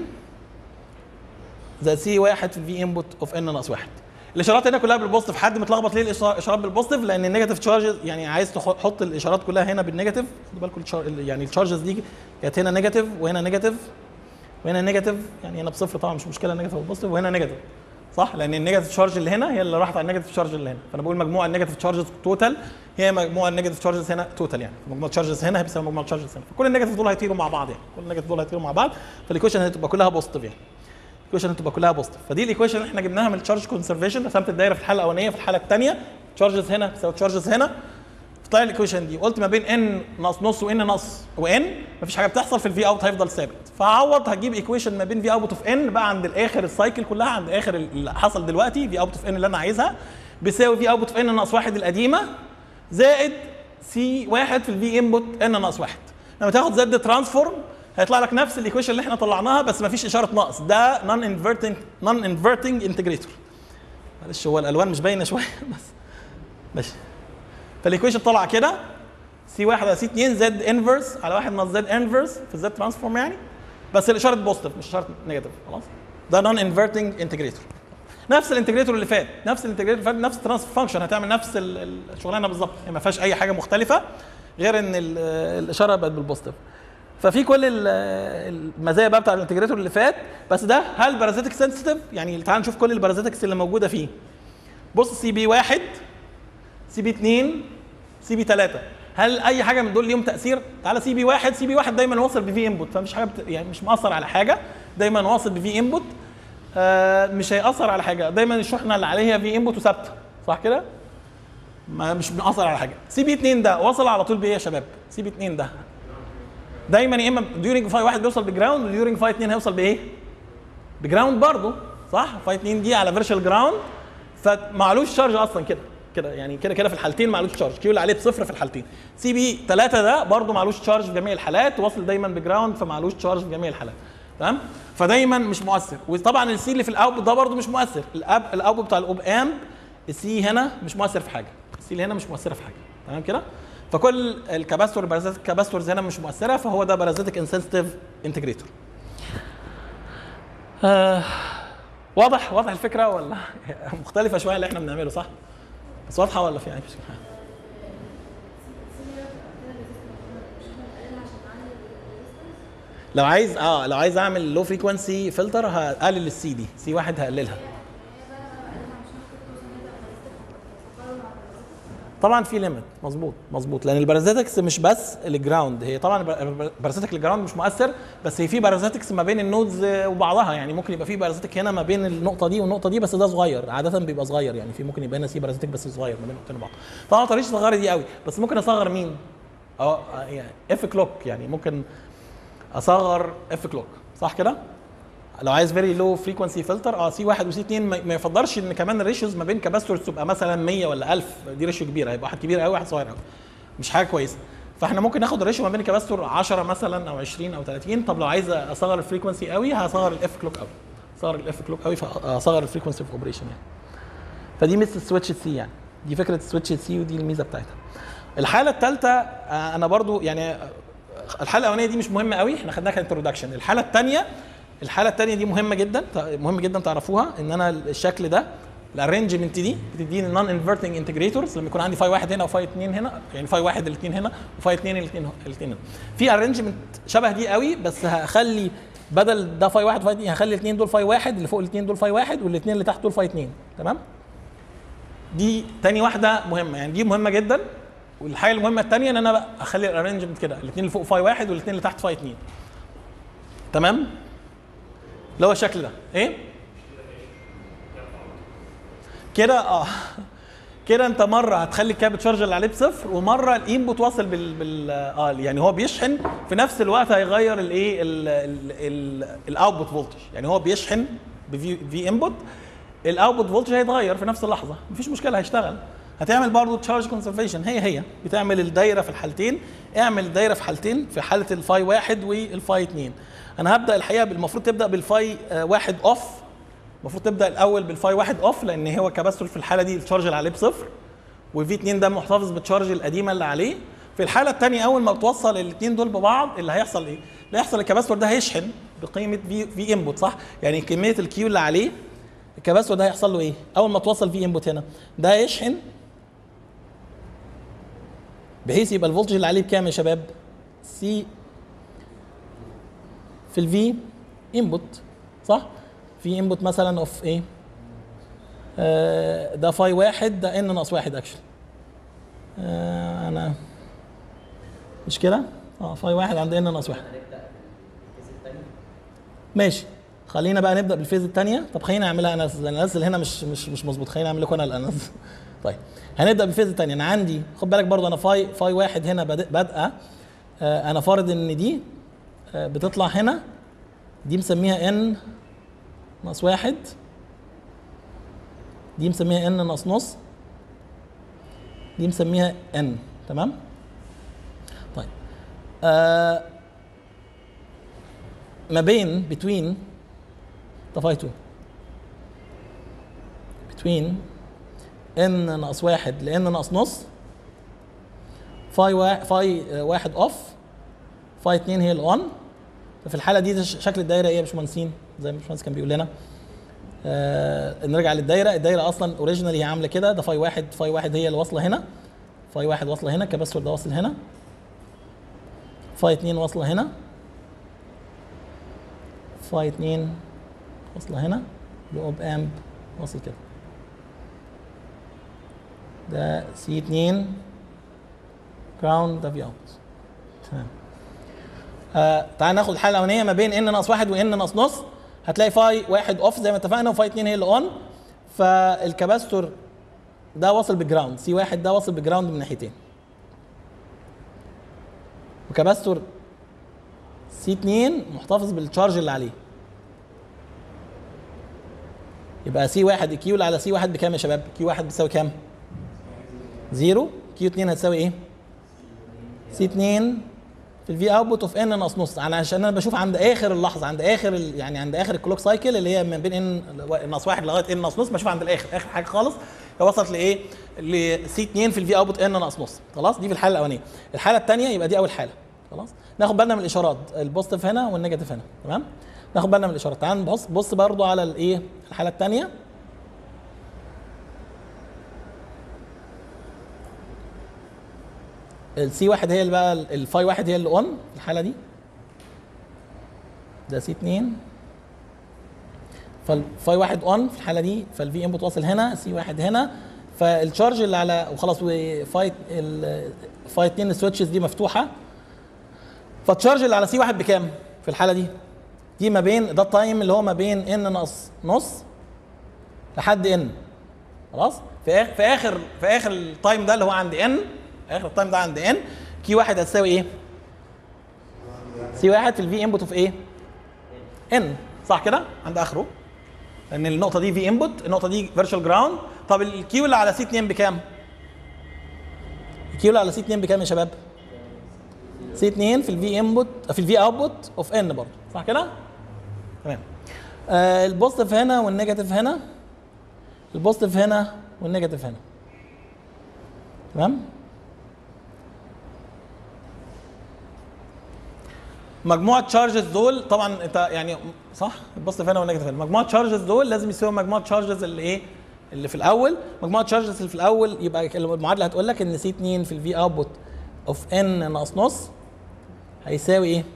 زائد سي 1 في الفي انبوت اوف ان ناقص 1 الاشارات هنا كلها بالبوزيتيف حد متلخبط ليه الاشارات بالبوزيتيف لان النيجاتيف تشارجز يعني عايز تحط الاشارات كلها هنا بالنيجاتيف خدوا بالكم يعني التشارجز دي كانت هنا نيجاتيف وهنا نيجاتيف وهنا نيجاتيف يعني هنا بصفر طبعا مش مشكله نيجاتيف وبوزيتيف وهنا نيجاتيف صح لان النيجاتيف تشارج اللي هنا هي اللي راحت على النيجاتيف تشارج اللي هنا فانا بقول مجموع النيجاتيف تشارجز توتال هي مجموع النيجاتيف تشارجز هنا توتال يعني مجموع التشارجز هنا بيساوي مجموع التشارجز هنا فكل النيجاتيف دول هيطيروا مع بعض يعني كل النيجاتيف دول هيطيروا مع بعض فالايكويشن هتبقى كلها بوزيتيف يعني الايكويشن هتبقى كلها بوزيتيف فدي الايكويشن اللي احنا جبناها من التشارج كونسرفيشن رسمت الدايره في الحاله الاولانيه في الحاله الثانيه تشارجز هنا بتساوي تشارجز هنا طلع الايكويشن دي قلت ما بين ان ناقص نص وان ناقص وان مفيش حاجه بتحصل في الفي اوت هيفضل ثابت فهعوض هجيب ايكويشن ما بين في اوت اوف ان بقى عند الاخر السايكل كلها عند اخر اللي حصل دلوقتي في اوت اوف ان اللي انا عايزها بيساوي في اوت اوف ان ناقص واحد القديمه زائد سي واحد في الفي انبوت ان ناقص واحد لما تاخد زد ترانسفورم هيطلع لك نفس الايكويشن اللي احنا طلعناها بس ما فيش اشاره ناقص ده نون انفرتنج نون انفرتنج انتجريتور معلش هو الالوان مش باينه شويه بس ماشي فالايكويشن طلع كده سي 1 على سي 2 زد انفرس على 1 ناقص زد انفرس في الزد ترانسفورم يعني بس الاشاره بوزيتيف مش اشاره نيجاتيف خلاص ده نون انفرتنج انتجريتور نفس الانتجريتور اللي فات نفس الانتجريتور اللي فات نفس الترانسفير فانكشن هتعمل نفس الشغلانه بالظبط يعني ما فيهاش اي حاجه مختلفه غير ان الاشاره بقت بالبوزيتيف ففي كل المزايا بقى بتاع الانتجريتور اللي فات بس ده هل بارازيتك سنسيتيف يعني تعال نشوف كل البارازيتكس اللي موجوده فيه بص سي بي 1 سي بي 2 سي بي 3 هل اي حاجه من دول ليهم تاثير تعالى سي بي 1 سي بي 1 دايما واصل بفي انبوت فمش حاجه بت... يعني مش مأثر على حاجه دايما واصل بفي انبوت آه مش هيأثر على حاجه دايما الشحنه اللي عليها في انبوت وثابته صح كده ما مش بنأثر على حاجه سي بي 2 ده وصل على طول بايه يا شباب سي بي 2 ده دايما يا اما ديورنج فاي واحد بيوصل بجراوند وديورنج فاي 2 هيوصل بايه بجراوند برضه صح فاي 2 دي على فيرشوال جراوند فمعلوش شارج اصلا كده كده يعني كده كده في الحالتين معلوش تشارج كيو اللي عليه بصفر في الحالتين سي بي 3 ده برده معلوش تشارج في جميع الحالات واصل دايما بجراوند فمعلوش تشارج في جميع الحالات تمام فدايما مش مؤثر وطبعا السي اللي في الاوتبوت ده برده مش مؤثر الاب الاوتبوت بتاع الاوب امب السي هنا مش مؤثر في حاجه السي اللي هنا مش مؤثره في حاجه تمام كده فكل الكاباستور بارازيتك كاباستورز هنا مش مؤثره فهو ده بارازيتك انسنسيتيف انتجريتور آه واضح واضح الفكره ولا مختلفه شويه اللي احنا بنعمله صح بس واضحه ولا في اي مشكله لو عايز اه لو عايز اعمل لو فريكونسي فلتر هقلل السي دي سي واحد هقللها طبعا في ليميت مظبوط مظبوط لان البارازيتكس مش بس الجراوند هي طبعا بارازيتك الجراوند مش مؤثر بس هي في بارازيتكس ما بين النودز وبعضها يعني ممكن يبقى في بارازيتك هنا ما بين النقطه دي والنقطه دي بس ده صغير عاده بيبقى صغير يعني في ممكن يبقى هنا سي بارازيتك بس صغير ما بين النقطتين وبعض طبعا ما طريقه صغيره دي قوي بس ممكن اصغر مين اه يعني اف كلوك يعني ممكن اصغر اف كلوك صح كده لو عايز فيري لو فريكونسي فلتر اه سي واحد وسي اثنين ما يفضلش ان كمان الريشيوز ما بين كاباستورز تبقى مثلا 100 ولا 1000 دي ريشيو كبيره هيبقى واحد كبير قوي واحد صغير قوي مش حاجه كويسه فاحنا ممكن ناخد الريشيو ما بين الكاباستور 10 مثلا او 20 او 30 طب لو عايز اصغر الفريكونسي قوي هصغر الاف كلوك قوي اصغر الاف كلوك قوي فاصغر الفريكونسي اوف اوبريشن يعني فدي مثل السويتش سي يعني دي فكره السويتش سي ودي الميزه بتاعتها الحاله الثالثه انا برضو يعني الحاله الاولانيه دي مش مهمه قوي احنا خدناها كانترودكشن الحاله الثانيه الحاله الثانيه دي مهمه جدا مهم جدا تعرفوها ان انا الشكل ده الارينجمنت دي بتديني نون انفرتنج انتجريتورز لما يكون عندي فاي واحد هنا وفاي اثنين هنا يعني فاي واحد الاثنين هنا وفاي اثنين الاثنين الاثنين هنا في ارينجمنت شبه دي قوي بس هخلي بدل ده فاي واحد وفاي اثنين هخلي الاثنين دول فاي واحد اللي فوق الاثنين دول فاي واحد والاثنين اللي تحت دول فاي اثنين تمام دي تاني واحده مهمه يعني دي مهمه جدا والحاجه المهمه الثانيه ان انا بقى اخلي الارينجمنت كده الاثنين اللي فوق فاي واحد والاثنين اللي تحت فاي اثنين تمام اللي هو الشكل ده ايه كده اه كده انت مره هتخلي الكابل تشارج اللي عليه بصفر ومره الانبوت واصل بال, بال اه يعني هو بيشحن في نفس الوقت هيغير الايه الاوتبوت فولتج يعني هو بيشحن بفي في انبوت الاوتبوت فولتج هيتغير في نفس اللحظه مفيش مشكله هيشتغل هتعمل برضه تشارج كونسرفيشن هي هي بتعمل الدايره في الحالتين اعمل الدايره في حالتين في حاله الفاي واحد والفاي اثنين انا هبدا الحقيقه المفروض تبدا بالفاي واحد اوف المفروض تبدا الاول بالفاي واحد اوف لان هو كباستور في الحاله دي الشارج اللي عليه بصفر والفي 2 ده محتفظ بالتشارج القديمه اللي عليه في الحاله الثانيه اول ما توصل الاثنين دول ببعض اللي هيحصل ايه؟ اللي هيحصل الكباستور ده هيشحن بقيمه في في انبوت صح؟ يعني كميه الكيو اللي عليه الكباستور ده هيحصل له ايه؟ اول ما توصل في انبوت هنا ده هيشحن بحيث يبقى الفولتج اللي عليه بكام يا شباب؟ سي في الفي انبوت صح؟ في انبوت مثلا اوف ايه؟ آه ده فاي واحد ده ان ناقص واحد اكشن آه انا مش كده؟ اه فاي واحد عند ان ناقص واحد ماشي خلينا بقى نبدا بالفيز الثانيه طب خلينا نعملها انا الاناليسيس اللي هنا مش مش مش مظبوط خلينا اعمل لكم انا الاناليسيس طيب هنبدا بالفيز الثانيه انا عندي خد بالك برضو انا فاي فاي واحد هنا بادئه آه انا فارض ان دي آه بتطلع هنا دي مسميها ان ناقص واحد دي مسميها ان ناقص نص دي مسميها ان تمام طيب آه ما بين between ده فاي 2 between ان ناقص واحد لان ناقص نص فاي واحد فاي واحد اوف فاي اتنين هي الاون ففي الحاله دي شكل الدايره ايه يا باشمهندسين زي ما الباشمهندس كان بيقول لنا آه نرجع للدايره الدايره اصلا اوريجينالي هي عامله كده ده فاي واحد فاي واحد هي اللي واصله هنا فاي واحد واصله هنا كباستور ده واصل هنا فاي اتنين واصله هنا فاي اتنين واصله هنا الاوب امب واصل كده ده سي 2 جراوند ده في اوت تمام آه تعال ناخد الحاله الاولانيه ما بين ان ناقص واحد وان ناقص نص هتلاقي فاي واحد اوف زي ما اتفقنا وفاي 2 هي اللي اون فالكباستور ده واصل بالجراوند سي واحد ده واصل بالجراوند من ناحيتين وكباستور سي 2 محتفظ بالتشارج اللي عليه يبقى سي واحد كيو اللي على سي واحد بكام يا شباب؟ كيو واحد بتساوي كام؟ 0 كيو 2 هتساوي ايه؟ سي 2 في الفي اوتبوت اوف ان ناقص نص يعني عشان انا بشوف عند اخر اللحظه عند اخر ال- يعني عند اخر الكلوك سايكل اللي هي من بين ان ناقص واحد لغايه ان ناقص نص بشوف عند الاخر اخر حاجه خالص وصلت لايه؟ لسي 2 في الفي اوتبوت ان ناقص نص خلاص دي في الحاله الاولانيه الحاله الثانيه يبقى دي اول حاله خلاص ناخد بالنا من الاشارات البوزيتيف هنا والنيجاتيف هنا تمام ناخد بالنا من الاشارات تعال نبص بص برضو على الايه الحاله الثانيه السي واحد هي اللي بقى الفاي واحد هي اللي اون في الحاله دي ده سي 2 فالفاي واحد اون في الحاله دي فالفي انبوت واصل هنا سي واحد هنا فالشارج اللي على وخلاص وفاي الفاي 2 السويتشز دي مفتوحه فالتشارج اللي على سي واحد بكام في الحاله دي؟ دي ما بين ده التايم اللي هو ما بين ان ناقص نص لحد ان خلاص في آخر في اخر في اخر التايم ده اللي هو عند ان اخر التايم ده عند ان كي واحد هتساوي ايه؟ سي واحد في الفي انبوت اوف ايه؟ ان صح كده؟ عند اخره لان النقطه دي في انبوت النقطه دي فيرتشوال جراوند طب الكيو اللي على سي 2 بكام؟ الكيو اللي على سي 2 بكام يا شباب؟ سي 2 في الفي انبوت في الفي اوتبوت اوف ان برضه صح كده؟ تمام آه البوزيتيف هنا والنيجاتيف هنا البوزيتيف هنا والنيجاتيف هنا تمام؟ مجموعة تشارجز دول طبعا انت يعني صح البوزيتيف هنا والنيجاتيف هنا مجموعة تشارجز دول لازم يساوي مجموعة تشارجز اللي ايه اللي في الاول مجموعة تشارجز اللي في الاول يبقى المعادلة هتقول لك ان سي 2 في الفي اوتبوت اوف ان ناقص نص هيساوي ايه؟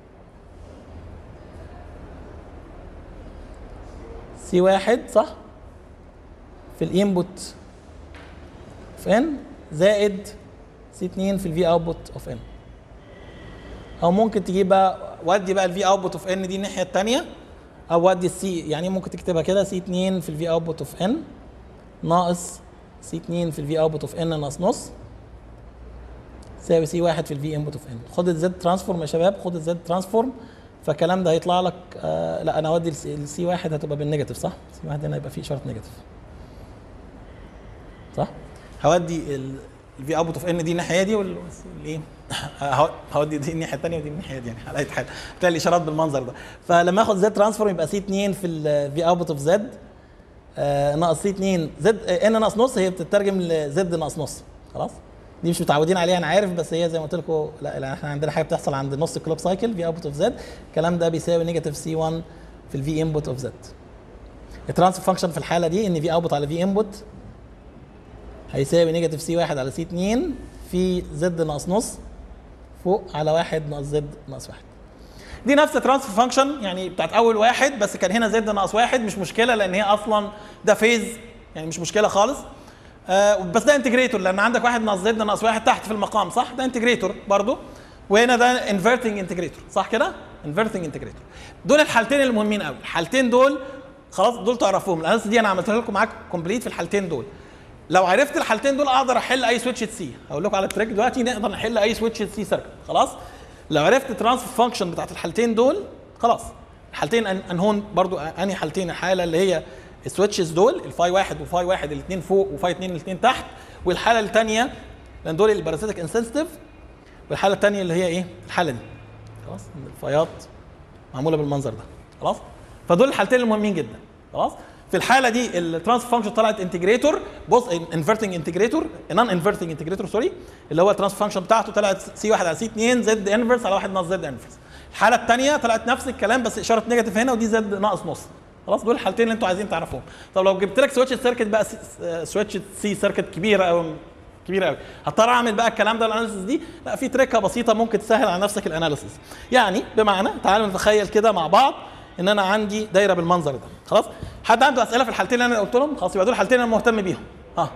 سي واحد صح؟ في الانبوت اوف ان زائد سي 2 في الفي اوتبوت اوف ان او ممكن تجيب بقى ودي بقى الفي اوتبوت اوف ان دي الناحيه الثانيه او ودي السي يعني ممكن تكتبها كده سي 2 في الفي اوتبوت اوف ان ناقص سي 2 في الفي اوتبوت اوف ان ناقص نص تساوي سي واحد في الفي انبوت اوف ان خد الزد ترانسفورم يا شباب خد الزد ترانسفورم فالكلام ده هيطلع لك آه لا انا اودي السي واحد هتبقى بالنيجاتيف صح؟ سي واحد هنا يبقى فيه اشاره نيجاتيف صح؟ هودي الفي اوتبوت اوف ان دي الناحيه دي والايه هودي دي الناحيه الثانيه ودي الناحيه دي يعني على اي حال هتلاقي الاشارات بالمنظر ده فلما اخد زد ترانسفورم يبقى سي 2 في الفي اوتبوت اوف زد ناقص سي 2 زد ان ناقص نص هي بتترجم لزد ناقص نص خلاص دي مش متعودين عليها انا عارف بس هي زي ما قلت لكم لا, لا احنا عندنا حاجه بتحصل عند نص الكلوب سايكل في اوتبوت اوف زد الكلام ده بيساوي نيجاتيف سي 1 في الفي انبوت اوف زد الترانسفير فانكشن في الحاله دي ان في اوتبوت على في انبوت هيساوي نيجاتيف سي 1 على سي 2 في زد ناقص نص فوق على واحد ناقص زد ناقص واحد دي نفس الترانسفير فانكشن يعني بتاعت اول واحد بس كان هنا زد ناقص واحد مش مشكله لان هي اصلا ده فيز يعني مش مشكله خالص آه بس ده انتجريتور لان عندك واحد ناقص زد ناقص واحد تحت في المقام صح ده انتجريتور برضو وهنا ده انفرتنج انتجريتور صح كده انفرتنج انتجريتور دول الحالتين المهمين قوي الحالتين دول خلاص دول تعرفوهم الاناليسيس دي انا عملتها لكم معاك كومبليت في الحالتين دول لو عرفت الحالتين دول اقدر احل اي سويتش سي هقول لكم على التريك دلوقتي نقدر نحل اي سويتش سي سيركت خلاص لو عرفت الترانسفير فانكشن بتاعت الحالتين دول خلاص الحالتين انهون برضو انهي حالتين الحاله اللي هي السويتشز دول الفاي واحد وفاي واحد الاثنين فوق وفاي اثنين الاثنين تحت والحاله الثانيه لان دول الباراسيتك انسنسيتيف والحاله الثانيه اللي هي ايه الحاله دي خلاص الفايات معموله بالمنظر ده خلاص فدول الحالتين المهمين جدا خلاص في الحاله دي الترانسفير فانكشن طلعت انتجريتور بص انفرتنج انتجريتور نون انفرتنج انتجريتور سوري اللي هو الترانسفير فانكشن بتاعته طلعت سي 1 على سي 2 زد انفرس على 1 ناقص زد انفرس الحاله الثانيه طلعت نفس الكلام بس اشاره نيجاتيف هنا ودي زد ناقص نص خلاص دول الحالتين اللي انتوا عايزين تعرفوهم طب لو جبت لك سويتش سيركت بقى سويتش سي سيركت كبيره او كبيره قوي هضطر اعمل بقى الكلام ده الاناليسيس دي لا في تريكه بسيطه ممكن تسهل على نفسك الاناليسيس يعني بمعنى تعالوا نتخيل كده مع بعض ان انا عندي دايره بالمنظر ده خلاص حد عنده اسئله في الحالتين اللي انا قلت لهم خلاص يبقى دول الحالتين اللي انا مهتم بيهم ها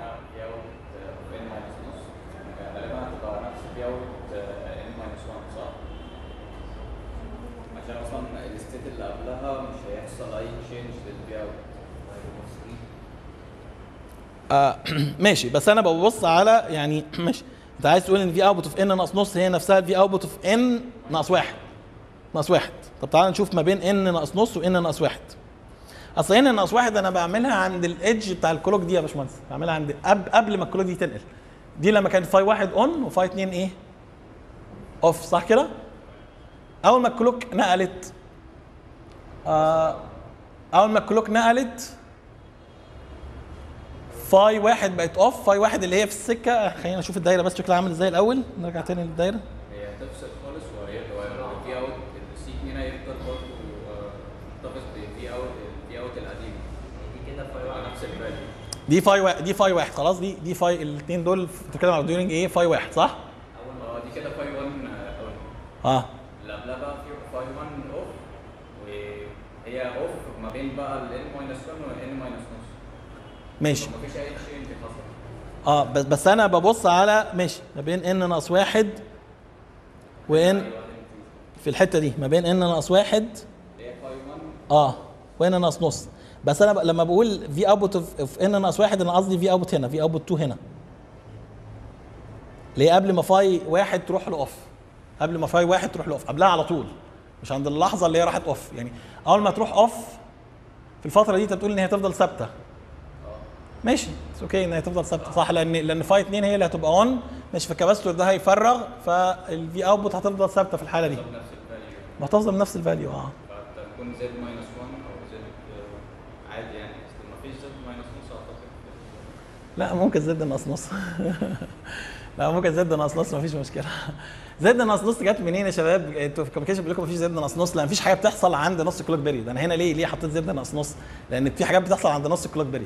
عشان اصلا الستيت اللي قبلها مش هيحصل اي تشينج للبي اوت آه ماشي بس انا ببص على يعني ماشي انت عايز تقول ان في اوتبوت اوف ان ناقص نص هي نفسها الفي اوتبوت اوف ان ناقص واحد ناقص واحد طب تعالى نشوف ما بين ان ناقص نص وان ناقص واحد اصل ان ناقص واحد انا بعملها عند الايدج بتاع الكلوك دي يا باشمهندس بعملها عند قبل قبل ما الكلوك دي تنقل دي لما كانت فاي واحد اون وفاي اتنين ايه اوف صح كده اول ما الكلوك نقلت آه اول ما الكلوك نقلت فاي واحد بقت اوف فاي واحد اللي هي في السكه خلينا نشوف الدايره بس شكلها عامل ازاي الاول نرجع تاني للدايره هي هتفصل خالص وهي في اوت السيك هنا يفضل برضه آه، محتفظ بالفي اوت الفي اوت القديم دي كده على نفس الفاليو دي فاي واحد دي فاي واحد خلاص دي دي فاي الاثنين دول بتتكلم على ديورنج ايه فاي واحد صح؟ اول ما دي كده فاي 1 اون اه اللي قبلها بقى في فاي 1 اوف وهي اوف ما بين بقى ال n ماينس 1 وال n ماينس نص ماشي مفيش اي تشينج حصل اه بس بس انا ببص على ماشي ما بين ان ناقص واحد وان في الحته دي ما بين ان ناقص واحد هي فاي 1 اه وان ناقص نص بس انا ب... لما بقول في اوتبوت اوف ان ناقص واحد انا قصدي في اوتبوت هنا في اوتبوت 2 هنا اللي هي قبل ما فاي واحد تروح لاوف قبل ما فاي واحد تروح لاوف قبلها على طول مش عند اللحظه اللي هي راحت اوف يعني اول ما تروح اوف في الفتره دي انت بتقول ان هي تفضل ثابته ماشي اتس اوكي ان هي تفضل ثابته صح لان لان فاي 2 هي اللي هتبقى اون مش فالكباستور ده هيفرغ فالفي اوتبوت هتفضل ثابته في الحاله دي نفس الفاليو محتفظه بنفس الفاليو اه فتكون زد ماينس 1 او زد عادي يعني اصل مفيش زد ماينس نص اعتقد لا ممكن زد ناقص نص لا ممكن زد ناقص نص مفيش مشكله زد ناقص نص جت منين يا شباب انتوا في الكوميونيكيشن بيقول لكم مفيش زد ناقص نص لا مفيش حاجه بتحصل عند نص كلوك بيريد انا هنا ليه ليه حطيت زد ناقص نص لان في حاجات بتحصل عند نص كلوك بيريد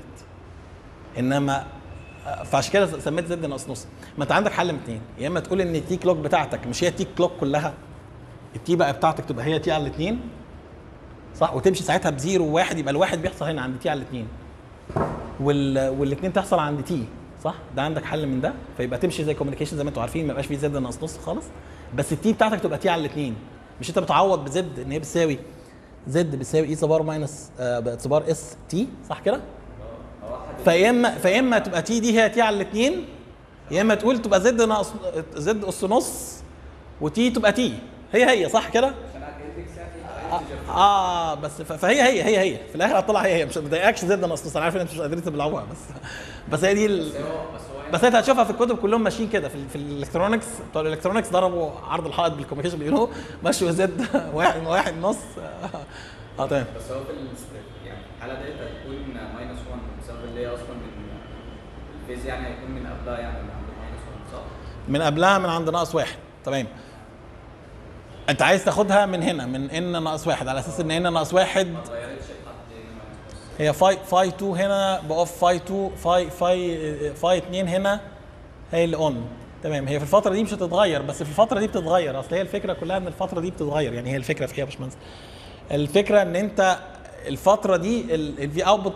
انما فعشان كده سميت زد ناقص نص ما انت عندك حل من اتنين يا اما تقول ان التي كلوك بتاعتك مش هي تي كلوك كلها التي بقى بتاعتك تبقى هي تي على الاثنين صح وتمشي ساعتها بزيرو وواحد يبقى الواحد بيحصل هنا عند تي على الاثنين وال... والاثنين تحصل عند تي صح ده عندك حل من ده فيبقى تمشي زي كوميونيكيشن زي ما انتوا عارفين ما يبقاش فيه زد ناقص نص خالص بس التي بتاعتك تبقى تي على الاثنين مش انت بتعوض بزد ان هي بتساوي زد بتساوي اي بار ماينس بار اس تي صح كده؟ فيا اما فيا اما تبقى تي دي هي تي على الاثنين يا اما تقول تبقى زد ناقص زد اس نص وتي تبقى تي هي هي صح كده؟ آه, اه بس ف- فهي هي هي هي في الاخر هتطلع هي هي مش ما تضايقكش زد ناقص نص انا عارف ان انتوا مش قادرين تبلعوها بس بس هي دي ال... بس هو بس هو هنا بس انت هتشوفها في الكتب كلهم ماشيين كده في, ال- في الالكترونكس بتوع الالكترونكس ضربوا عرض الحائط بالكوميونيكيشن بيقولوا مشوا زد واحد واحد نص اه تمام بس هو في ال- يعني الحاله ديت هتكون ماينس 1 بسبب اللي هي اصلا من الفيز يعني هيكون من قبلها يعني من عند ماينس 1 صح؟ من قبلها من عند ناقص واحد تمام انت عايز تاخدها من هنا من ان ناقص واحد على اساس ان ان ناقص واحد ما اتغيرتش لحد ماينس نص هي فاي فاي 2 هنا باوف فاي 2 فاي فاي فاي 2 هنا هي اللي اون تمام هي في الفتره دي مش هتتغير بس في الفتره دي بتتغير اصل هي الفكره كلها ان الفتره دي بتتغير يعني هي الفكره في ايه يا باشمهندس الفكره ان انت الفتره دي الفي اوتبوت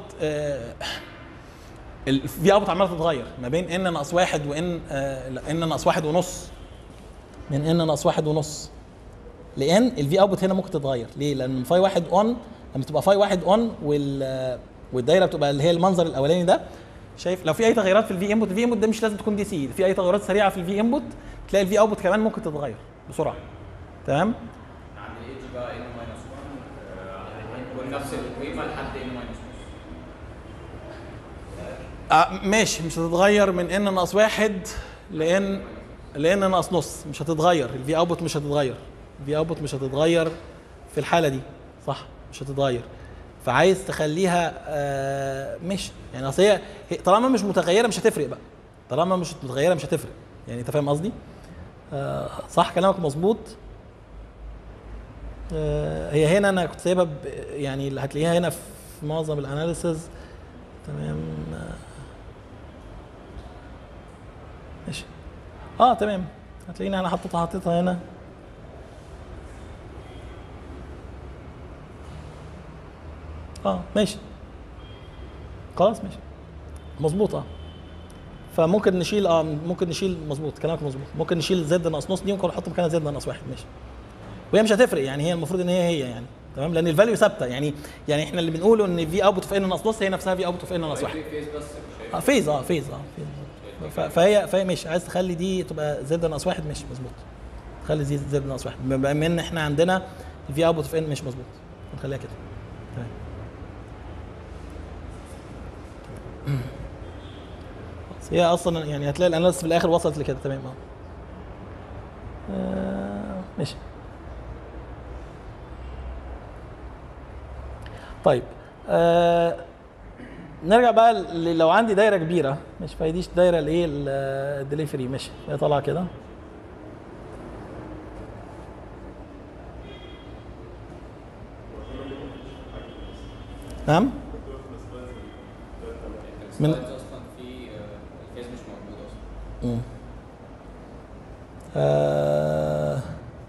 الفي اوتبوت عماله تتغير ما بين ان ناقص واحد وان ان ناقص واحد ونص من ان ناقص واحد ونص لان الفي اوتبوت هنا ممكن تتغير ليه؟ لان فاي واحد اون لما تبقى فاي واحد اون وال والدايره بتبقى اللي هي المنظر الاولاني ده شايف لو في اي تغيرات في الفي انبوت الفي انبوت ده مش لازم تكون دي سي في اي تغيرات سريعه في الفي انبوت تلاقي الفي اوتبوت كمان ممكن تتغير بسرعه تمام عند الايدج بقى ان ماينس 1 هتكون نفس القيمه لحد ان ماينس نص آه ماشي مش هتتغير من ان ناقص واحد لان لان ناقص نص مش هتتغير الفي اوتبوت مش هتتغير الفي اوتبوت مش هتتغير في الحاله دي صح مش هتتغير فعايز تخليها آه مش يعني اصل هي هي- طالما مش متغيره مش هتفرق بقى طالما مش متغيره مش هتفرق يعني انت فاهم قصدي آه صح كلامك مظبوط آه هي هنا انا كنت سايبها ب- يعني اللي هتلاقيها هنا في معظم الاناليسز تمام آه، ماشي اه تمام هتلاقيني انا حطيتها حطيتها هنا اه ماشي خلاص ماشي مظبوط اه فممكن نشيل اه ممكن نشيل مظبوط كلامك مظبوط ممكن نشيل زد ناقص نص دي ممكن نحط مكانها زد ناقص واحد ماشي وهي مش هتفرق يعني هي المفروض ان هي هي يعني تمام لان الفاليو ثابته يعني يعني احنا اللي بنقوله ان في اوتبوت في ان ناقص نص هي نفسها في اوتبوت في ان ناقص واحد في فيز بس مش هيبقى اه فيز اه فيز اه فيز ف- فهي فهي ماشي عايز تخلي دي تبقى زد ناقص واحد ماشي مظبوط تخلي دي زد ناقص واحد بما ان احنا عندنا الفي اوتبوت في ان مش مظبوط نخليها كده تمام خلاص. هي اصلا يعني هتلاقي الاناليسيس في الاخر وصلت لكده تمام اه آه، ماشي طيب آه نرجع بقى ل- لو عندي دايره كبيره مش فايديش دايره الايه الديلي فري ماشي هي طالعه كده نعم من- السلايدز اصلا في آه، الفيز مش موجود اصلا مم. آه...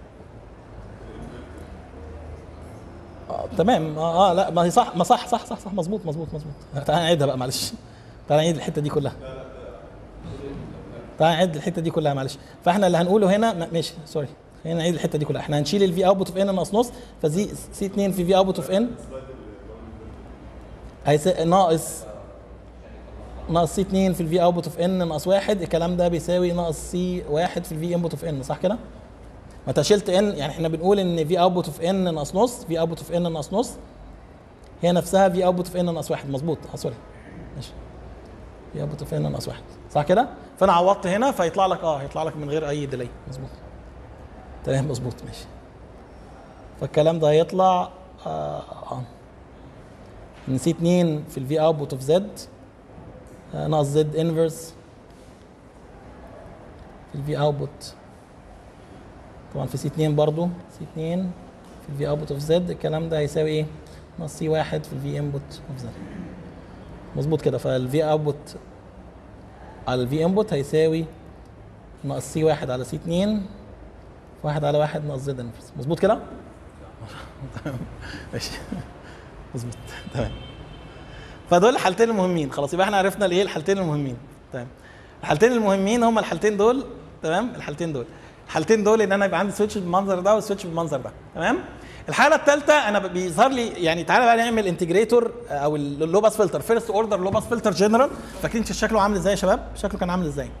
آه تمام اه, آه لا ما هي صح ما صح صح صح صح مظبوط مظبوط مظبوط تعالى نعيدها بقى معلش تعالى نعيد الحته دي كلها تعالى نعيد الحته دي كلها معلش فاحنا اللي هنقوله هنا ما- ماشي سوري خلينا نعيد الحته دي كلها احنا هنشيل الفي اوتبوت اوف ان ناقص نص فزي سي 2 في في اوتبوت اوف ان هيس ناقص ناقص سي 2 في الفي اوتبوت اوف ان ناقص 1 الكلام ده بيساوي ناقص سي 1 في الفي انبوت اوف ان صح كده؟ ما انت شلت ان يعني احنا بنقول ان في اوتبوت اوف ان ناقص نص في اوتبوت اوف ان ناقص نص هي نفسها في اوتبوت اوف ان ناقص 1 مظبوط اه سوري ماشي في اوتبوت اوف ان ناقص 1 صح كده؟ فانا عوضت هنا فيطلع لك اه هيطلع لك من غير اي ديلي مظبوط تمام مظبوط ماشي فالكلام ده هيطلع اه, آه. ان سي 2 في الفي اوتبوت اوف زد ناقص زد انفرس في الفي اوتبوت طبعا في سي 2 برضو سي 2 في الفي اوتبوت اوف زد الكلام ده هيساوي ايه؟ ناقص سي 1 في الفي انبوت اوف زد مظبوط كده فالفي اوتبوت على الفي انبوت هيساوي ناقص سي 1 على سي 2 واحد على واحد ناقص زد انفرس مظبوط كده؟ ماشي مظبوط تمام فدول الحالتين المهمين خلاص يبقى احنا عرفنا الايه الحالتين المهمين تمام الحالتين المهمين هم الحالتين دول تمام الحالتين دول الحالتين دول ان انا يبقى عندي سويتش بالمنظر ده وسويتش بالمنظر ده تمام الحاله الثالثه انا ب- بيظهر لي يعني تعالى بقى نعمل انتجريتور او اللو باس فلتر فيرست اوردر لو باس فلتر جنرال فاكرين شكله عامل ازاي يا شباب شكله كان عامل ازاي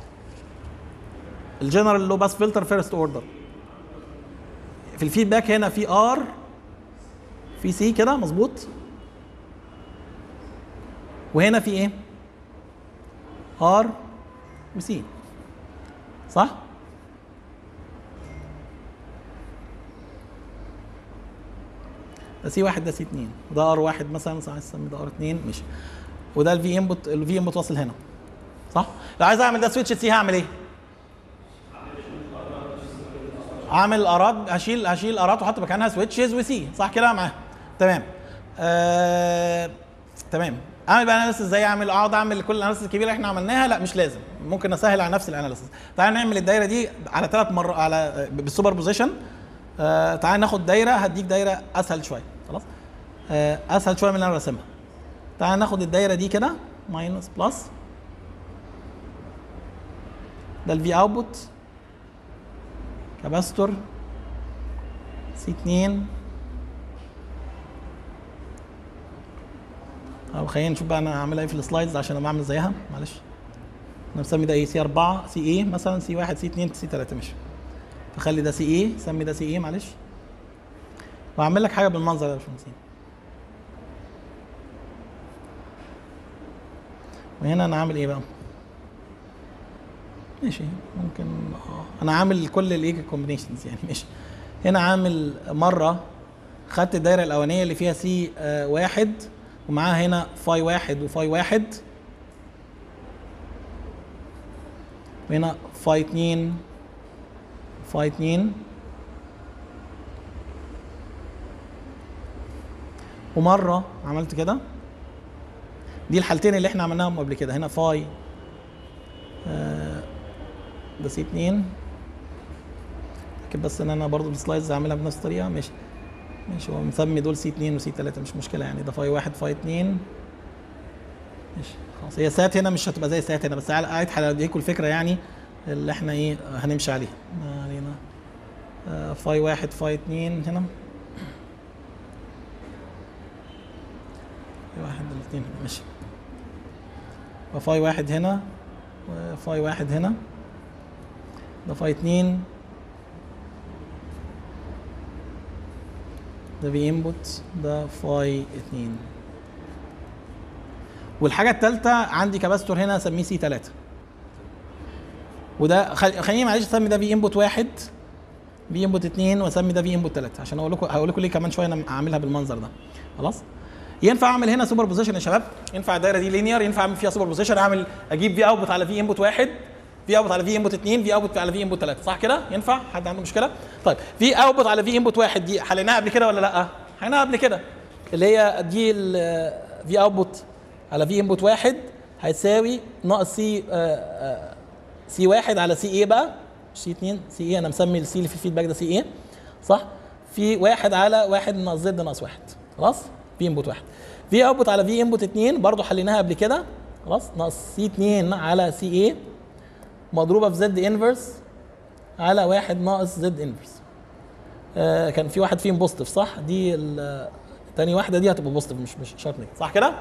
الجنرال لو باس فلتر فيرست اوردر في الفيدباك هنا في ار في سي كده مظبوط وهنا في ايه ار وسي صح ده سي واحد ده سي اتنين وده ار واحد مثلا عايز اسمي ده ار اتنين ماشي وده الفي انبوت الفي انبوت واصل هنا صح لو عايز اعمل ده سويتش سي هعمل ايه اعمل ارات هشيل هشيل ارات واحط مكانها سويتشز وسي صح كده معاها تمام آه... تمام اعمل بقى اناليسيس ازاي اعمل اقعد اعمل كل الاناليسيس الكبيره اللي احنا عملناها لا مش لازم ممكن اسهل على نفسي الاناليسيس تعال نعمل الدايره دي على ثلاث مرات على بالسوبر بوزيشن آه... تعال ناخد دايره هديك دايره اسهل شويه خلاص آه... اسهل شويه من اللي انا راسمها تعال ناخد الدايره دي كده ماينس بلس ده الفي اوتبوت كاباستور سي 2 او خلينا نشوف بقى انا هعملها ايه في السلايدز عشان ابقى اعمل زيها معلش انا مسمي ده ايه سي 4 سي اي مثلا سي 1 سي 2 سي 3 ماشي فخلي ده سي اي سمي ده سي اي معلش وهعمل لك حاجه بالمنظر ده يا باشمهندسين وهنا انا عامل ايه بقى ماشي ممكن اه انا عامل كل الايه كومبينيشنز يعني ماشي هنا عامل مره خدت الدايره الاولانيه اللي فيها سي آه واحد ومعاها هنا فاي واحد وفاي واحد وهنا فاي اتنين فاي اتنين ومره عملت كده دي الحالتين اللي احنا عملناهم قبل كده هنا فاي آه ده سي 2 لكن بس ان انا برضو السلايدز هعملها بنفس الطريقه ماشي ماشي هو مسمي دول سي 2 وسي 3 مش مشكله يعني ده فاي 1 فاي 2 ماشي خلاص هي سات هنا مش هتبقى زي سات هنا بس قاعد هديكم الفكره يعني اللي احنا ايه هنمشي عليها ما علينا آه فاي 1 فاي 2 هنا فاي 1 الاثنين ماشي وفاي 1 هنا وفاي 1 هنا ده فاي 2 ده في انبوت ده فاي 2 والحاجه الثالثه عندي كاباستور هنا اسميه سي 3 وده خل... خليني معلش اسمي ده في انبوت واحد في انبوت اثنين واسمي ده في انبوت ثلاثه عشان اقول لكم هقول لكم ليه كمان شويه انا عاملها بالمنظر ده خلاص ينفع اعمل هنا سوبر بوزيشن يا شباب ينفع الدايره دي لينير ينفع اعمل فيها سوبر بوزيشن اعمل اجيب في اوتبوت على في انبوت واحد في اوتبوت على في انبوت اثنين في اوتبوت على في انبوت ثلاثه صح كده ينفع حد عنده مشكله طيب في اوتبوت على في انبوت واحد دي حليناها قبل كده ولا لا حليناها قبل كده اللي هي دي في اوتبوت على في انبوت واحد هيساوي ناقص سي سي واحد على سي ايه بقى سي 2 سي ايه انا مسمي السي اللي في الفيدباك ده سي ايه صح في واحد على واحد ناقص زد ناقص واحد خلاص في انبوت واحد في اوتبوت على في انبوت 2 برضه حليناها قبل كده خلاص ناقص سي 2 على سي ايه مضروبه في زد انفرس على واحد ناقص زد انفرس آه كان في واحد فيهم بوزيتيف صح دي ال- تاني واحده دي هتبقى بوزيتيف مش مش شرط نيجاتيف صح كده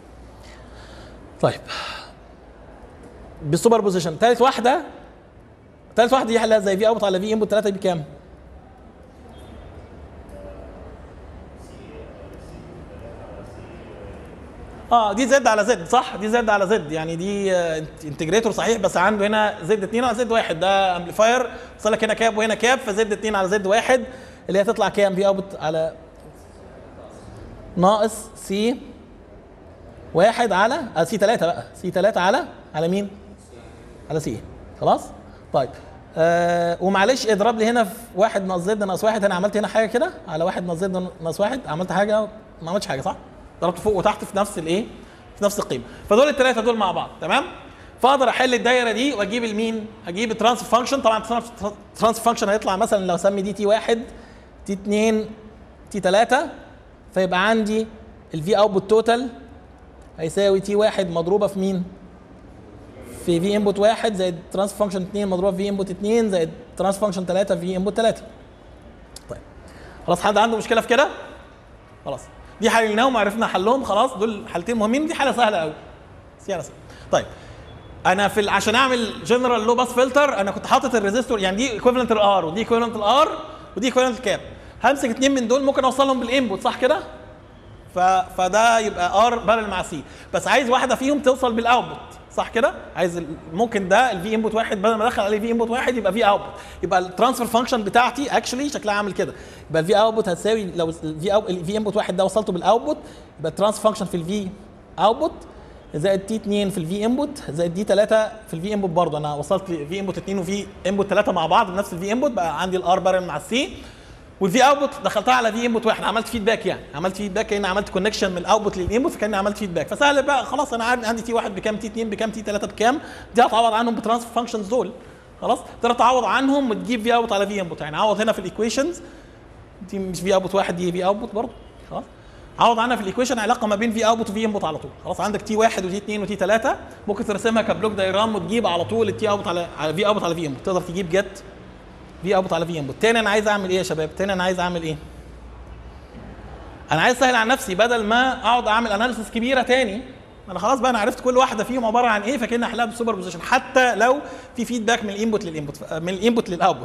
طيب بالسوبر بوزيشن ثالث واحده ثالث واحده دي حلها زي في اوت على في انبوت 3 بكام؟ اه دي زد على زد صح دي زد على زد يعني دي آه، انتجريتور صحيح بس عنده هنا زد 2 على زد 1 ده امبليفاير وصل لك هنا كاب وهنا كاب فزد 2 على زد 1 اللي هي تطلع كام في اوت على ناقص سي واحد على آه سي 3 بقى سي 3 على على مين؟ على سي خلاص؟ طيب آه ومعلش اضرب لي هنا في واحد ناقص زد ناقص واحد انا عملت هنا حاجه كده على واحد ناقص زد ناقص واحد عملت حاجه ما عملتش حاجه صح؟ ضربت فوق وتحت في نفس الايه؟ في نفس القيمه فدول الثلاثه دول مع بعض تمام؟ فاقدر احل الدايره دي واجيب المين؟ اجيب الترانس فانكشن طبعا الترانس فانكشن هيطلع مثلا لو اسمي دي تي واحد تي 2 تي 3 فيبقى عندي الفي اوتبوت توتال هيساوي تي واحد مضروبه في مين؟ في في انبوت واحد زائد ترانس فانكشن 2 مضروبه في انبوت 2 زائد ترانس فانكشن 3 في انبوت 3 طيب خلاص حد عنده مشكله في كده؟ خلاص دي حليناهم وعرفنا حلهم خلاص دول حالتين مهمين دي حاله سهله قوي سهله سهله طيب انا في ال- عشان اعمل جنرال لو باس فلتر انا كنت حاطط الريزيستور يعني دي ايكويفالنت الار ودي ايكويفالنت الار ودي ايكويفالنت الكاب همسك اتنين من دول ممكن اوصلهم بالانبوت صح كده؟ ف... فده يبقى ار بارل مع سي بس عايز واحده فيهم توصل بالاوتبوت صح كده عايز ال- ممكن ده الفي انبوت واحد بدل ما ادخل عليه في انبوت واحد يبقى في اوتبوت يبقى الترانسفير فانكشن بتاعتي اكشلي شكلها عامل كده يبقى الفي اوتبوت هتساوي لو الفي الفي انبوت واحد ده وصلته بالاوتبوت يبقى الترانسفير فانكشن في الفي اوتبوت زائد تي 2 في الفي انبوت زائد دي 3 في الفي انبوت برضه انا وصلت في انبوت 2 وفي انبوت 3 مع بعض بنفس الفي انبوت بقى عندي الار بارل مع السي والفي اوتبوت دخلتها على في انبوت واحد عملت فيدباك يعني عملت فيدباك كاني عملت كونكشن من الاوتبوت للانبوت فكاني عملت فيدباك فسهل بقى خلاص انا عارف عندي تي واحد بكام تي 2 بكام تي 3 بكام دي هتعوض عنهم بترانسفير فانكشنز دول خلاص تقدر تعوض عنهم وتجيب في اوت على في انبوت يعني عوض هنا في الايكويشنز دي مش في اوتبوت واحد دي في اوتبوت برضه خلاص عوض عنها في الايكويشن علاقه ما بين في اوتبوت وفي انبوت على طول خلاص عندك تي واحد وتي 2 وتي 3 ممكن ترسمها كبلوك دايجرام وتجيب على طول التي اوتبوت على على في اوتبوت على في انبوت تقدر تجيب جت في اوتبوت على في انبوت تاني انا عايز اعمل ايه يا شباب تاني انا عايز اعمل ايه انا عايز اسهل على نفسي بدل ما اقعد اعمل اناليسيس كبيره تاني انا خلاص بقى انا عرفت كل واحده فيهم عباره عن ايه فكاني احلها بالسوبر بوزيشن حتى لو في فيدباك من الانبوت للانبوت من الانبوت للاوتبوت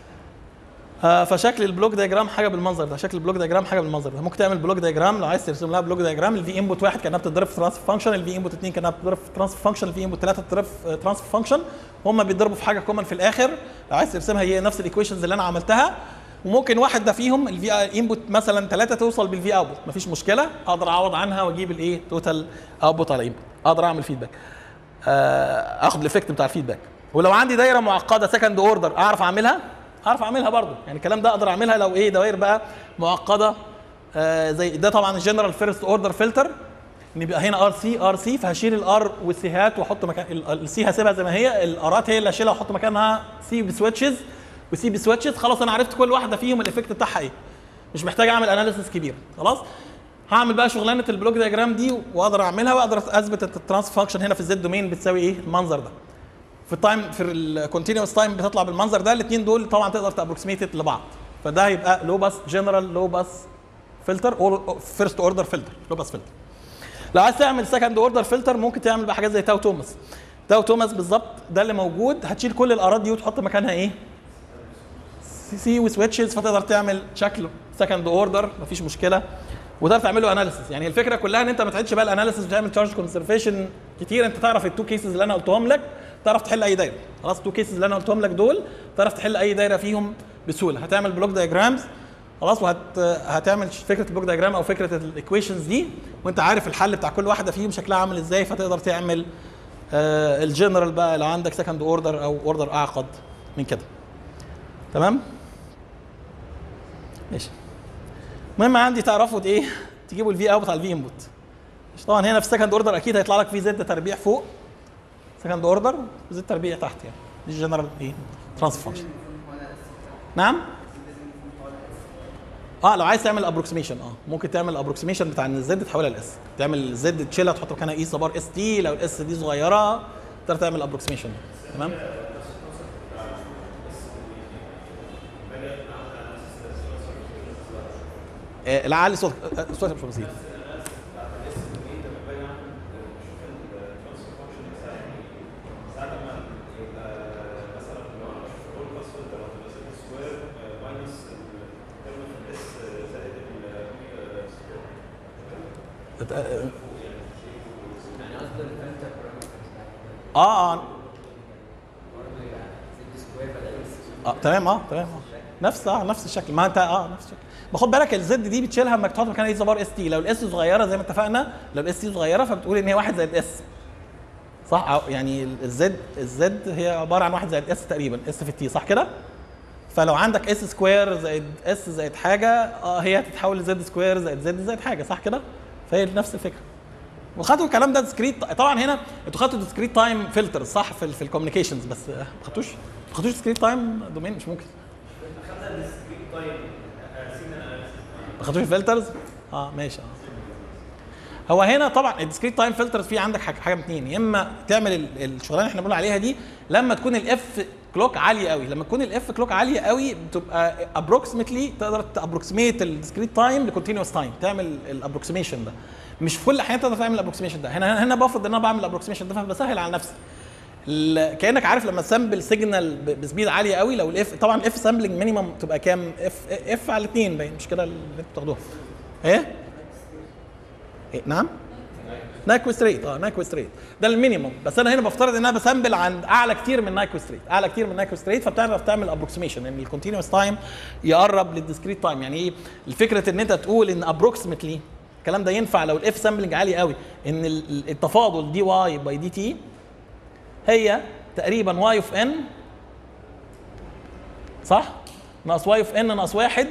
آه فشكل البلوك دايجرام حاجه بالمنظر ده شكل البلوك دايجرام حاجه بالمنظر ده ممكن تعمل بلوك دايجرام لو عايز ترسم لها بلوك دايجرام الفي انبوت واحد كانها بتضرب في ترانسفير فانكشن الفي انبوت اثنين كانها بتضرب في ترانسفير فانكشن الفي انبوت ثلاثه بتضرب في ترانسفير فانكشن هم بيتضربوا في حاجه كومن في الاخر لو عايز ترسمها هي نفس الايكويشنز اللي انا عملتها وممكن واحد ده فيهم الفي انبوت مثلا ثلاثه توصل بالفي اوتبوت مفيش مشكله اقدر اعوض عنها واجيب الايه توتال اوتبوت على انبوت اقدر اعمل فيدباك آه، اخد الايفكت بتاع الفيدباك ولو عندي دايره معقده سكند اوردر اعرف اعملها اعرف اعملها برضو يعني الكلام ده اقدر اعملها لو ايه دوائر بقى معقده آه زي ده طبعا الجنرال فيرست اوردر فلتر ان يبقى هنا ار سي ار سي فهشيل الار والسيهات واحط مكان السي هسيبها زي ما هي الارات هي اللي هشيلها واحط مكانها سي بسويتشز وسي بسويتشز خلاص انا عرفت كل واحده فيهم الايفكت بتاعها ايه مش محتاج اعمل اناليسيس كبير خلاص هعمل بقى شغلانه البلوك دياجرام دي واقدر اعملها واقدر اثبت الترانس فانكشن هنا في الزد دومين بتساوي ايه المنظر ده في التايم في الكونتينوس تايم بتطلع بالمنظر ده الاثنين دول طبعا تقدر تابروكسيميت لبعض فده هيبقى لو باس جنرال لو باس فلتر او فيرست اوردر فلتر لو باس فلتر لو عايز تعمل سكند اوردر فلتر ممكن تعمل بقى حاجات زي تاو توماس تاو توماس بالظبط ده اللي موجود هتشيل كل الاراضي دي وتحط مكانها ايه سي سي وسويتشز فتقدر تعمل شكل سكند اوردر مفيش مشكله وتقدر تعمل له اناليسيس يعني الفكره كلها ان انت ما تعيدش بقى الاناليسيس بتعمل تشارج كونسرفيشن كتير انت تعرف التو كيسز اللي انا قلتهم لك تعرف تحل اي دايره خلاص التو كيسز اللي انا قلتهم لك دول تعرف تحل اي دايره فيهم بسهوله هتعمل بلوك دايجرامز خلاص وهت هتعمل فكره البلوك دايجرام او فكره الايكويشنز دي وانت عارف الحل بتاع كل واحده فيهم شكلها عامل ازاي فتقدر تعمل آه الجنرال بقى لو عندك سكند اوردر او اوردر اعقد من كده تمام ماشي المهم عندي تعرفوا ايه تجيبوا الفي اوت على الفي انبوت طبعا هنا في السكند اوردر اكيد هيطلع لك في زد تربيع فوق سكند اوردر وزد تربيع تحت يعني دي الجنرال ايه ترانسفير فانكشن نعم اه لو عايز تعمل ابروكسيميشن اه ممكن تعمل ابروكسيميشن بتاع ان الزد تحولها لاس تعمل الزد تشيلها تحط مكانها اي صبار اس تي لو الاس دي صغيره تقدر تعمل ابروكسيميشن تمام آه لا علي صوتك آه، صوتك مش بسيط يعني قصدي الفلتر اه اه زد سكوير بدل اه تمام اه تمام اه نفس اه نفس الشكل ما انت اه نفس الشكل ما خد بالك الزد دي بتشيلها لما تحط مكانها اي زبار اس تي لو الاس صغيره زي ما اتفقنا لو الاس تي صغيره فبتقول ان هي واحد زائد اس صح أو يعني الزد الزد هي عباره عن واحد زائد اس تقريبا اس في التي صح كده فلو عندك اس سكوير زائد اس زائد حاجه اه هي هتتحول لزد سكوير زائد زد زائد حاجه صح كده فهي نفس الفكره وخدوا الكلام ده ديسكريت طبعا هنا انتوا خدتوا ديسكريت تايم فلتر صح في ال في الكوميونيكيشنز بس آه، ما خدتوش ما خدتوش ديسكريت تايم دومين مش ممكن ما خدتوش الفلترز اه ماشي اه هو هنا طبعا الديسكريت تايم فلترز في عندك حاجه حاجه من اتنين يا اما تعمل ال- الشغلانه اللي احنا بنقول عليها دي لما تكون الاف كلوك عاليه قوي لما تكون الاف كلوك عاليه قوي بتبقى ابروكسيمتلي تقدر تابروكسيميت الديسكريت تايم لكونتينوس تايم تعمل الابروكسيميشن ده مش في كل الاحيان تقدر تعمل الابروكسيميشن ده هنا هنا بفرض ان انا بعمل الابروكسيميشن ده فبسهل على نفسي ال- كانك عارف لما تسامبل سيجنال ب- بسبيد عاليه قوي لو الاف طبعا الاف سامبلنج مينيمم تبقى كام اف اف على 2 باين مش كده اللي انتوا بتاخدوها ايه؟ إيه؟ نعم نايكوست ريت اه نايكوست ريت ده المينيموم بس انا هنا بفترض ان انا بسامبل عند اعلى كتير من نايكوست ريت اعلى كتير من نايكوست ريت فبتعرف تعمل ابروكسيميشن ان الكونتينوس تايم يقرب للديسكريت تايم يعني ايه الفكره ان انت تقول ان ابروكسيمتلي الكلام ده ينفع لو الاف سامبلنج عالي قوي ان ال- ال- التفاضل دي واي باي دي تي هي تقريبا واي اوف ان صح ناقص واي اوف ان ناقص واحد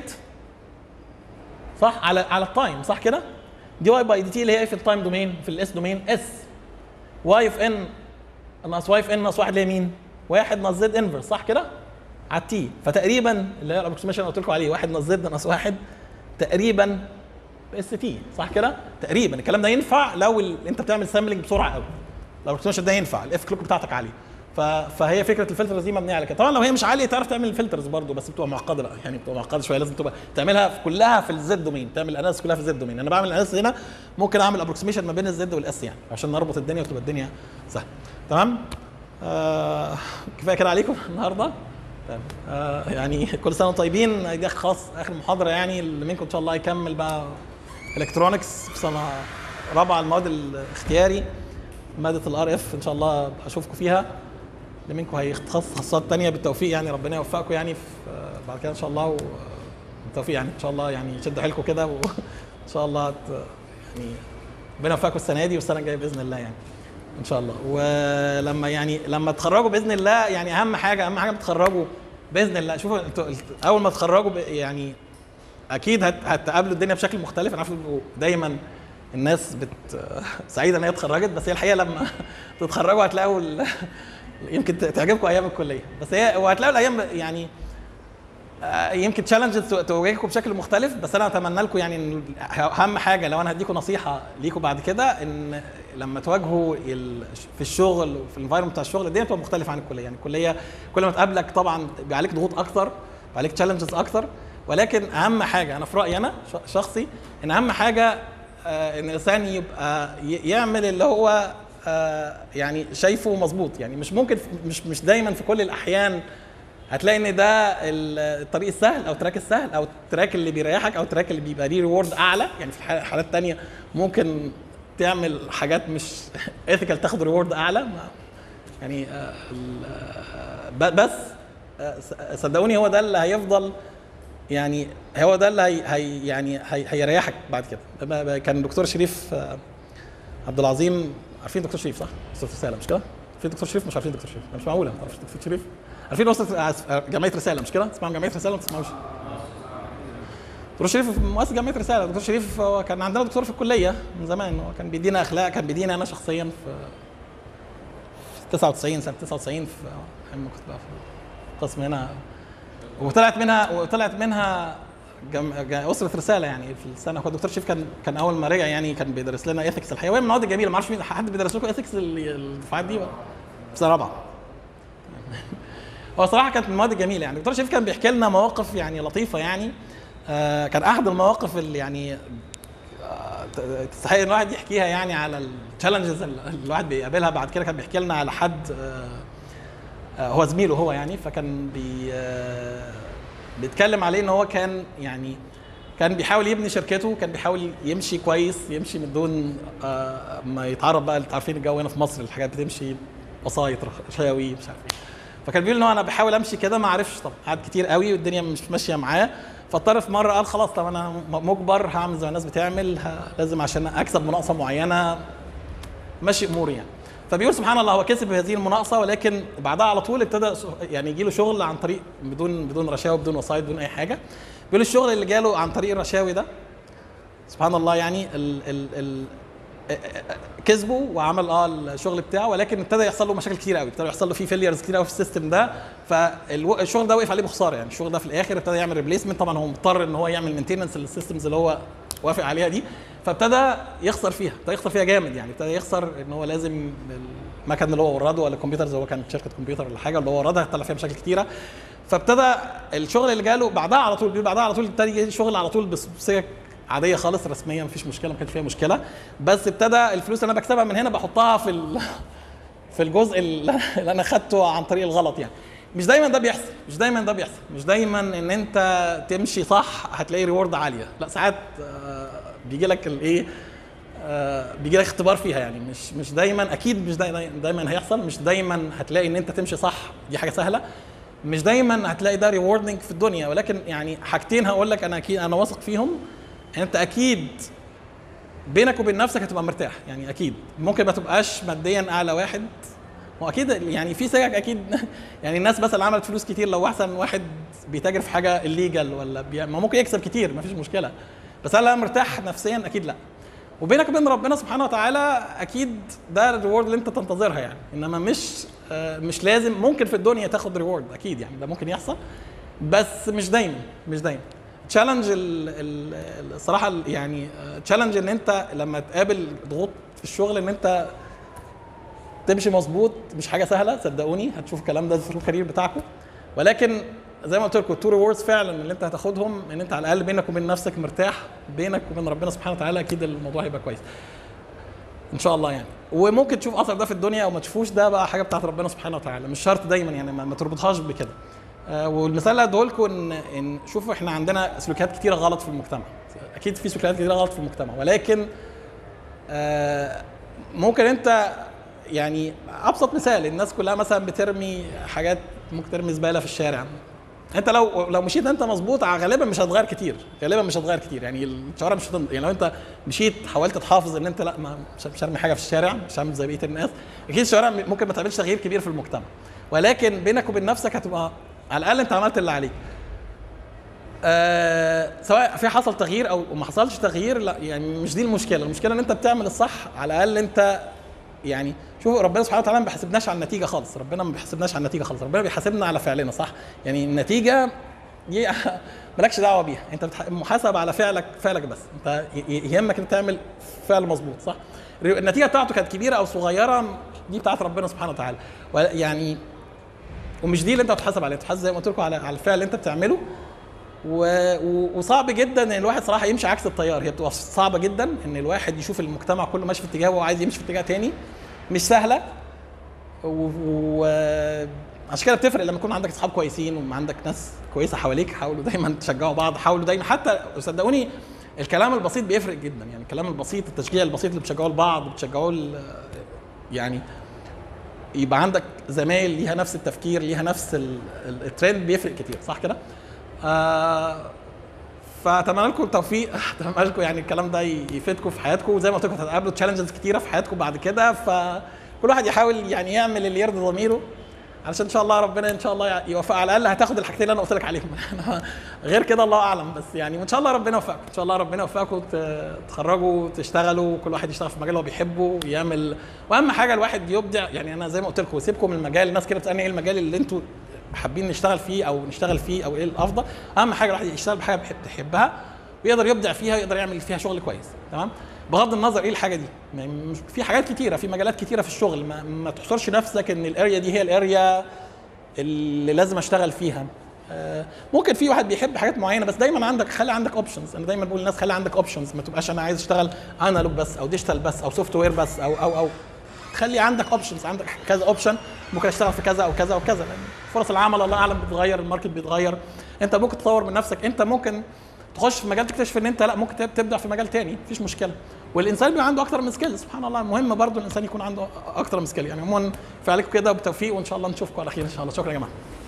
صح على على التايم صح كده دي واي باي دي تي اللي هي إيه في التايم دومين في الاس دومين اس واي اوف ان ناقص واي اوف ان ناقص واحد اللي هي مين؟ واحد ناقص زد انفرس صح كده؟ على التي فتقريبا اللي هي الابروكسيميشن اللي قلت لكم عليه واحد ناقص زد ناقص واحد تقريبا اس تي صح كده؟ تقريبا الكلام ده ينفع لو ال... انت بتعمل سامبلنج بسرعه قوي الابروكسيميشن ده ينفع الاف كلوك بتاعتك عاليه ف... فهي فكره الفلترز دي مبنيه على كده طبعا لو هي مش عاليه تعرف تعمل الفلترز برضه بس بتبقى معقده بقى يعني بتبقى معقده شويه لازم تبقى تعملها في كلها في الزد دومين تعمل الاناليسيس كلها في الزد دومين انا بعمل الاناليسيس هنا ممكن اعمل ابروكسيميشن ما بين الزد والاس يعني عشان نربط الدنيا وتبقى الدنيا سهله تمام آه كفايه كده عليكم النهارده تمام. آه يعني كل سنه وانتم طيبين دي خلاص اخر محاضره يعني اللي منكم ان شاء الله يكمل بقى الكترونكس في سنه رابعه المواد الاختياري ماده الار اف ان شاء الله اشوفكم فيها اللي منكم هيتخصص تخصصات تانية بالتوفيق يعني ربنا يوفقكم يعني في آه، بعد كده ان شاء الله بالتوفيق يعني ان شاء الله يعني شدوا حيلكم كده وان شاء الله ت- يعني ربنا يوفقكم السنه دي والسنه الجايه باذن الله يعني ان شاء الله ولما يعني لما تخرجوا باذن الله يعني اهم حاجه اهم حاجه بتخرجوا باذن الله شوفوا انتوا اول ما تخرجوا ب- يعني اكيد هت- هتقابلوا الدنيا بشكل مختلف انا عارف إنكم دايما الناس بت سعيده ان هي اتخرجت بس هي الحقيقه لما تتخرجوا هتلاقوا ال... يمكن ت- تعجبكم ايام الكليه بس هي وهتلاقوا الايام يعني آه، يمكن تشالنجز تواجهكم بشكل مختلف بس انا اتمنى لكم يعني إن اهم حاجه لو انا هديكم نصيحه ليكم بعد كده ان لما تواجهوا ال- في الشغل وفي الانفايرمنت بتاع الشغل الدنيا بتبقى مختلفه عن الكليه يعني الكليه كل ما تقابلك طبعا بيبقى عليك ضغوط اكتر بيبقى عليك تشالنجز اكتر ولكن اهم حاجه انا في رايي انا ش- شخصي ان اهم حاجه آه، ان الانسان يبقى ي- يعمل اللي هو آه، يعني شايفه مظبوط يعني مش ممكن مش مش دايما في كل الاحيان هتلاقي ان ده ال- الطريق السهل او التراك السهل او التراك اللي بيريحك او التراك اللي بيبقى ليه ريورد اعلى يعني في الح- حالات تانية ممكن تعمل حاجات مش ايثيكال تاخد ريورد اعلى ما- يعني آه، ال- آه، ب- بس آه، س- صدقوني هو ده اللي هيفضل يعني هو ده اللي هي هي يعني هي هيريحك بعد كده ب- ب- كان دكتور شريف آه، عبد العظيم عارفين دكتور شريف صح؟ استاذ رساله مش كده؟ عارفين دكتور شريف مش عارفين دكتور شريف مش معقوله ما تعرفش دكتور شريف عارفين وسط جمعيه رساله مش كده؟ تسمعوا جمعيه رساله ما تسمعوش دكتور شريف مؤسس جمعيه رساله دكتور شريف هو كان عندنا دكتور في الكليه من زمان هو كان بيدينا اخلاق كان بيدينا انا شخصيا في في 99 سنه 99 في لما كنت بقى في القسم هنا وطلعت منها وطلعت منها جم... جم... اسره رساله يعني في السنه هو الدكتور شريف كان كان اول ما رجع يعني كان بيدرس لنا ايثكس الحقيقه وهي من المواد الجميله ما اعرفش مين حد بيدرس لكم ايثكس الدفعات دي ولا؟ في سنه رابعه هو صراحه كانت من المواد الجميله يعني الدكتور شريف كان بيحكي لنا مواقف يعني لطيفه يعني آه كان احد المواقف اللي يعني آه، تستحق ان الواحد يحكيها يعني على التشالنجز اللي الواحد بيقابلها بعد كده كان بيحكي لنا على حد آه آه، هو زميله هو يعني فكان بي آه، بيتكلم عليه ان هو كان يعني كان بيحاول يبني شركته كان بيحاول يمشي كويس يمشي من دون آه، ما يتعرض بقى انتوا عارفين الجو هنا في مصر الحاجات بتمشي وسايط رشاوي مش عارف ايه فكان بيقول ان هو انا بحاول امشي كده ما عرفش طب قعد كتير قوي والدنيا مش ماشيه معاه فاضطر في مره قال خلاص طب انا مجبر هعمل زي ما الناس بتعمل ه- لازم عشان اكسب مناقصه معينه ماشي اموري يعني فبيقول سبحان الله هو كسب هذه المناقصه ولكن بعدها على طول ابتدى ش- يعني يجي له شغل عن طريق بدون بدون رشاوي بدون وسايط بدون اي حاجه بيقول الشغل اللي جاله عن طريق الرشاوي ده سبحان الله يعني ال ال ال كسبه وعمل اه الشغل بتاعه ولكن ابتدى يحصل له مشاكل كتير قوي ابتدى يحصل له فيه فيليرز كتير قوي في السيستم ده فالشغل ده وقف عليه بخساره يعني الشغل ده في الاخر ابتدى يعمل ريبليسمنت طبعا هو مضطر ان هو يعمل مينتيننس للسيستمز اللي هو وافق عليها دي فابتدى يخسر فيها ابتدى يخسر فيها جامد يعني ابتدى يخسر ان هو لازم المكن اللي هو ورده ولا الكمبيوترز هو كان شركه كمبيوتر ولا حاجه اللي هو وردها طلع فيها مشاكل كتيره فابتدى الشغل اللي جاله بعدها على طول بيقول بعدها على طول ابتدى يجي شغل على طول بس- بسكك عاديه خالص رسميه مفيش مشكله ما كانش فيها مشكله بس ابتدى الفلوس اللي انا بكسبها من هنا بحطها في ال... في الجزء اللي اللي انا خدته عن طريق الغلط يعني مش دايما ده بيحصل مش دايما ده بيحصل مش دايما ان انت تمشي صح هتلاقي ريورد عاليه لا ساعات آه، بيجي لك الايه آه، بيجي لك اختبار فيها يعني مش مش دايما اكيد مش دايما, دايما هيحصل مش دايما هتلاقي ان انت تمشي صح دي حاجه سهله مش دايما هتلاقي ده ريوردنج في الدنيا ولكن يعني حاجتين هقول لك انا اكيد انا واثق فيهم انت اكيد بينك وبين نفسك هتبقى مرتاح يعني اكيد ممكن ما تبقاش ماديا اعلى واحد هو اكيد يعني في سكك اكيد يعني الناس مثلا عملت فلوس كتير لو احسن واحد بيتاجر في حاجه الليجال ولا بي... ما ممكن يكسب كتير ما فيش مشكله بس هل انا مرتاح نفسيا اكيد لا وبينك وبين ربنا سبحانه وتعالى اكيد ده الريورد اللي انت تنتظرها يعني انما مش آه، مش لازم ممكن في الدنيا تاخد ريورد اكيد يعني ده ممكن يحصل بس مش دايما مش دايما تشالنج الصراحه ال- يعني تشالنج ان انت لما تقابل ضغوط في الشغل ان انت تمشي مظبوط مش حاجه سهله صدقوني هتشوف الكلام ده في الكارير بتاعكم ولكن زي ما قلت لكم التو ريوردز فعلا اللي انت هتاخدهم ان انت على الاقل بينك وبين نفسك مرتاح بينك وبين ربنا سبحانه وتعالى اكيد الموضوع هيبقى كويس ان شاء الله يعني وممكن تشوف اثر ده في الدنيا او ما تشوفوش ده بقى حاجه بتاعت ربنا سبحانه وتعالى مش شرط دايما يعني ما, ما تربطهاش بكده آه والمثال اللي هديه لكم ان ان شوفوا احنا عندنا سلوكيات كتيره غلط في المجتمع اكيد في سلوكيات كتيره غلط في المجتمع ولكن آه ممكن انت يعني ابسط مثال الناس كلها مثلا بترمي حاجات ممكن ترمي زباله في الشارع انت لو لو مشيت انت مظبوط غالبا مش هتغير كتير غالبا مش هتغير كتير يعني الشوارع مش هتن... يعني لو انت مشيت حاولت تحافظ ان انت لا ما مش مش هرمي حاجه في الشارع مش هعمل زي بقيه الناس اكيد الشوارع ممكن ما تعملش تغيير كبير في المجتمع ولكن بينك وبين نفسك هتبقى على الاقل انت عملت اللي عليك آه سواء في حصل تغيير او ما حصلش تغيير لا يعني مش دي المشكله المشكله ان انت بتعمل الصح على الاقل انت يعني شوف ربنا سبحانه وتعالى ما بيحاسبناش على النتيجه خالص ربنا ما بيحاسبناش على النتيجه خالص ربنا بيحاسبنا على فعلنا صح يعني النتيجه دي مالكش دعوه بيها انت بتح- محاسب على فعلك فعلك بس انت ي- ي- يهمك انك تعمل فعل مظبوط صح النتيجه بتاعته كانت كبيره او صغيره دي بتاعت ربنا سبحانه وتعالى يعني ومش دي اللي انت بتحاسب عليها بتحاسب زي ما قلت لكم على على الفعل اللي انت بتعمله و... و... وصعب جدا ان الواحد صراحه يمشي عكس التيار هي بتبقى صعبه جدا ان الواحد يشوف المجتمع كله ماشي في اتجاه وهو عايز يمشي في اتجاه تاني مش سهله و, و... عشان كده بتفرق لما يكون عندك اصحاب كويسين وعندك ناس كويسه حواليك حاولوا دايما تشجعوا بعض حاولوا دايما حتى صدقوني الكلام البسيط بيفرق جدا يعني الكلام البسيط التشجيع البسيط اللي بتشجعوه لبعض بتشجعوه ل- يعني يبقى عندك زمايل ليها نفس التفكير ليها نفس ال- ال- الترند بيفرق كتير صح كده؟ آه فاتمنى لكم التوفيق اتمنى لكم يعني الكلام ده ي- يفيدكم في حياتكم وزي ما قلت لكم هتقابلوا تشالنجز كتيره في حياتكم بعد كده فكل واحد يحاول يعني يعمل اللي يرضي ضميره علشان ان شاء الله ربنا ان شاء الله يوفق على الاقل هتاخد الحاجتين اللي انا قلت لك عليهم غير كده الله اعلم بس يعني وان شاء الله ربنا يوفقكم ان شاء الله ربنا يوفقكم ت- تتخرجوا تشتغلوا كل واحد يشتغل في مجال هو بيحبه ويعمل واهم حاجه الواحد يبدع يعني انا زي ما قلت لكم سيبكم من المجال الناس كده بتسالني ايه المجال اللي انتوا حابين نشتغل فيه او نشتغل فيه او ايه الافضل اهم حاجه الواحد يشتغل بحاجه بيحب بيحبها ويقدر يبدع فيها ويقدر يعمل فيها شغل كويس تمام بغض النظر ايه الحاجه دي يعني مش- في حاجات كتيره في مجالات كتيره في الشغل ما, ما تحصرش نفسك ان الاريا دي هي الاريا اللي لازم اشتغل فيها آه، ممكن في واحد بيحب حاجات معينه بس دايما عندك خلي عندك اوبشنز انا دايما بقول للناس خلي عندك اوبشنز ما تبقاش انا عايز اشتغل انالوج بس او ديجيتال بس او سوفت وير بس او او او خلي عندك اوبشنز عندك كذا اوبشن ممكن اشتغل في كذا او كذا وكذا لان فرص العمل الله اعلم بتتغير الماركت بيتغير انت ممكن تطور من نفسك انت ممكن تخش في مجال تكتشف ان انت لا ممكن تب- تبدع في مجال تاني مفيش مشكله والانسان بيبقى عنده اكتر من سكيل سبحان الله المهم برضو الانسان يكون عنده اكتر من سكيل يعني عموما في عليكم كده وبالتوفيق وان شاء الله نشوفكم على خير ان شاء الله شكرا يا جماعه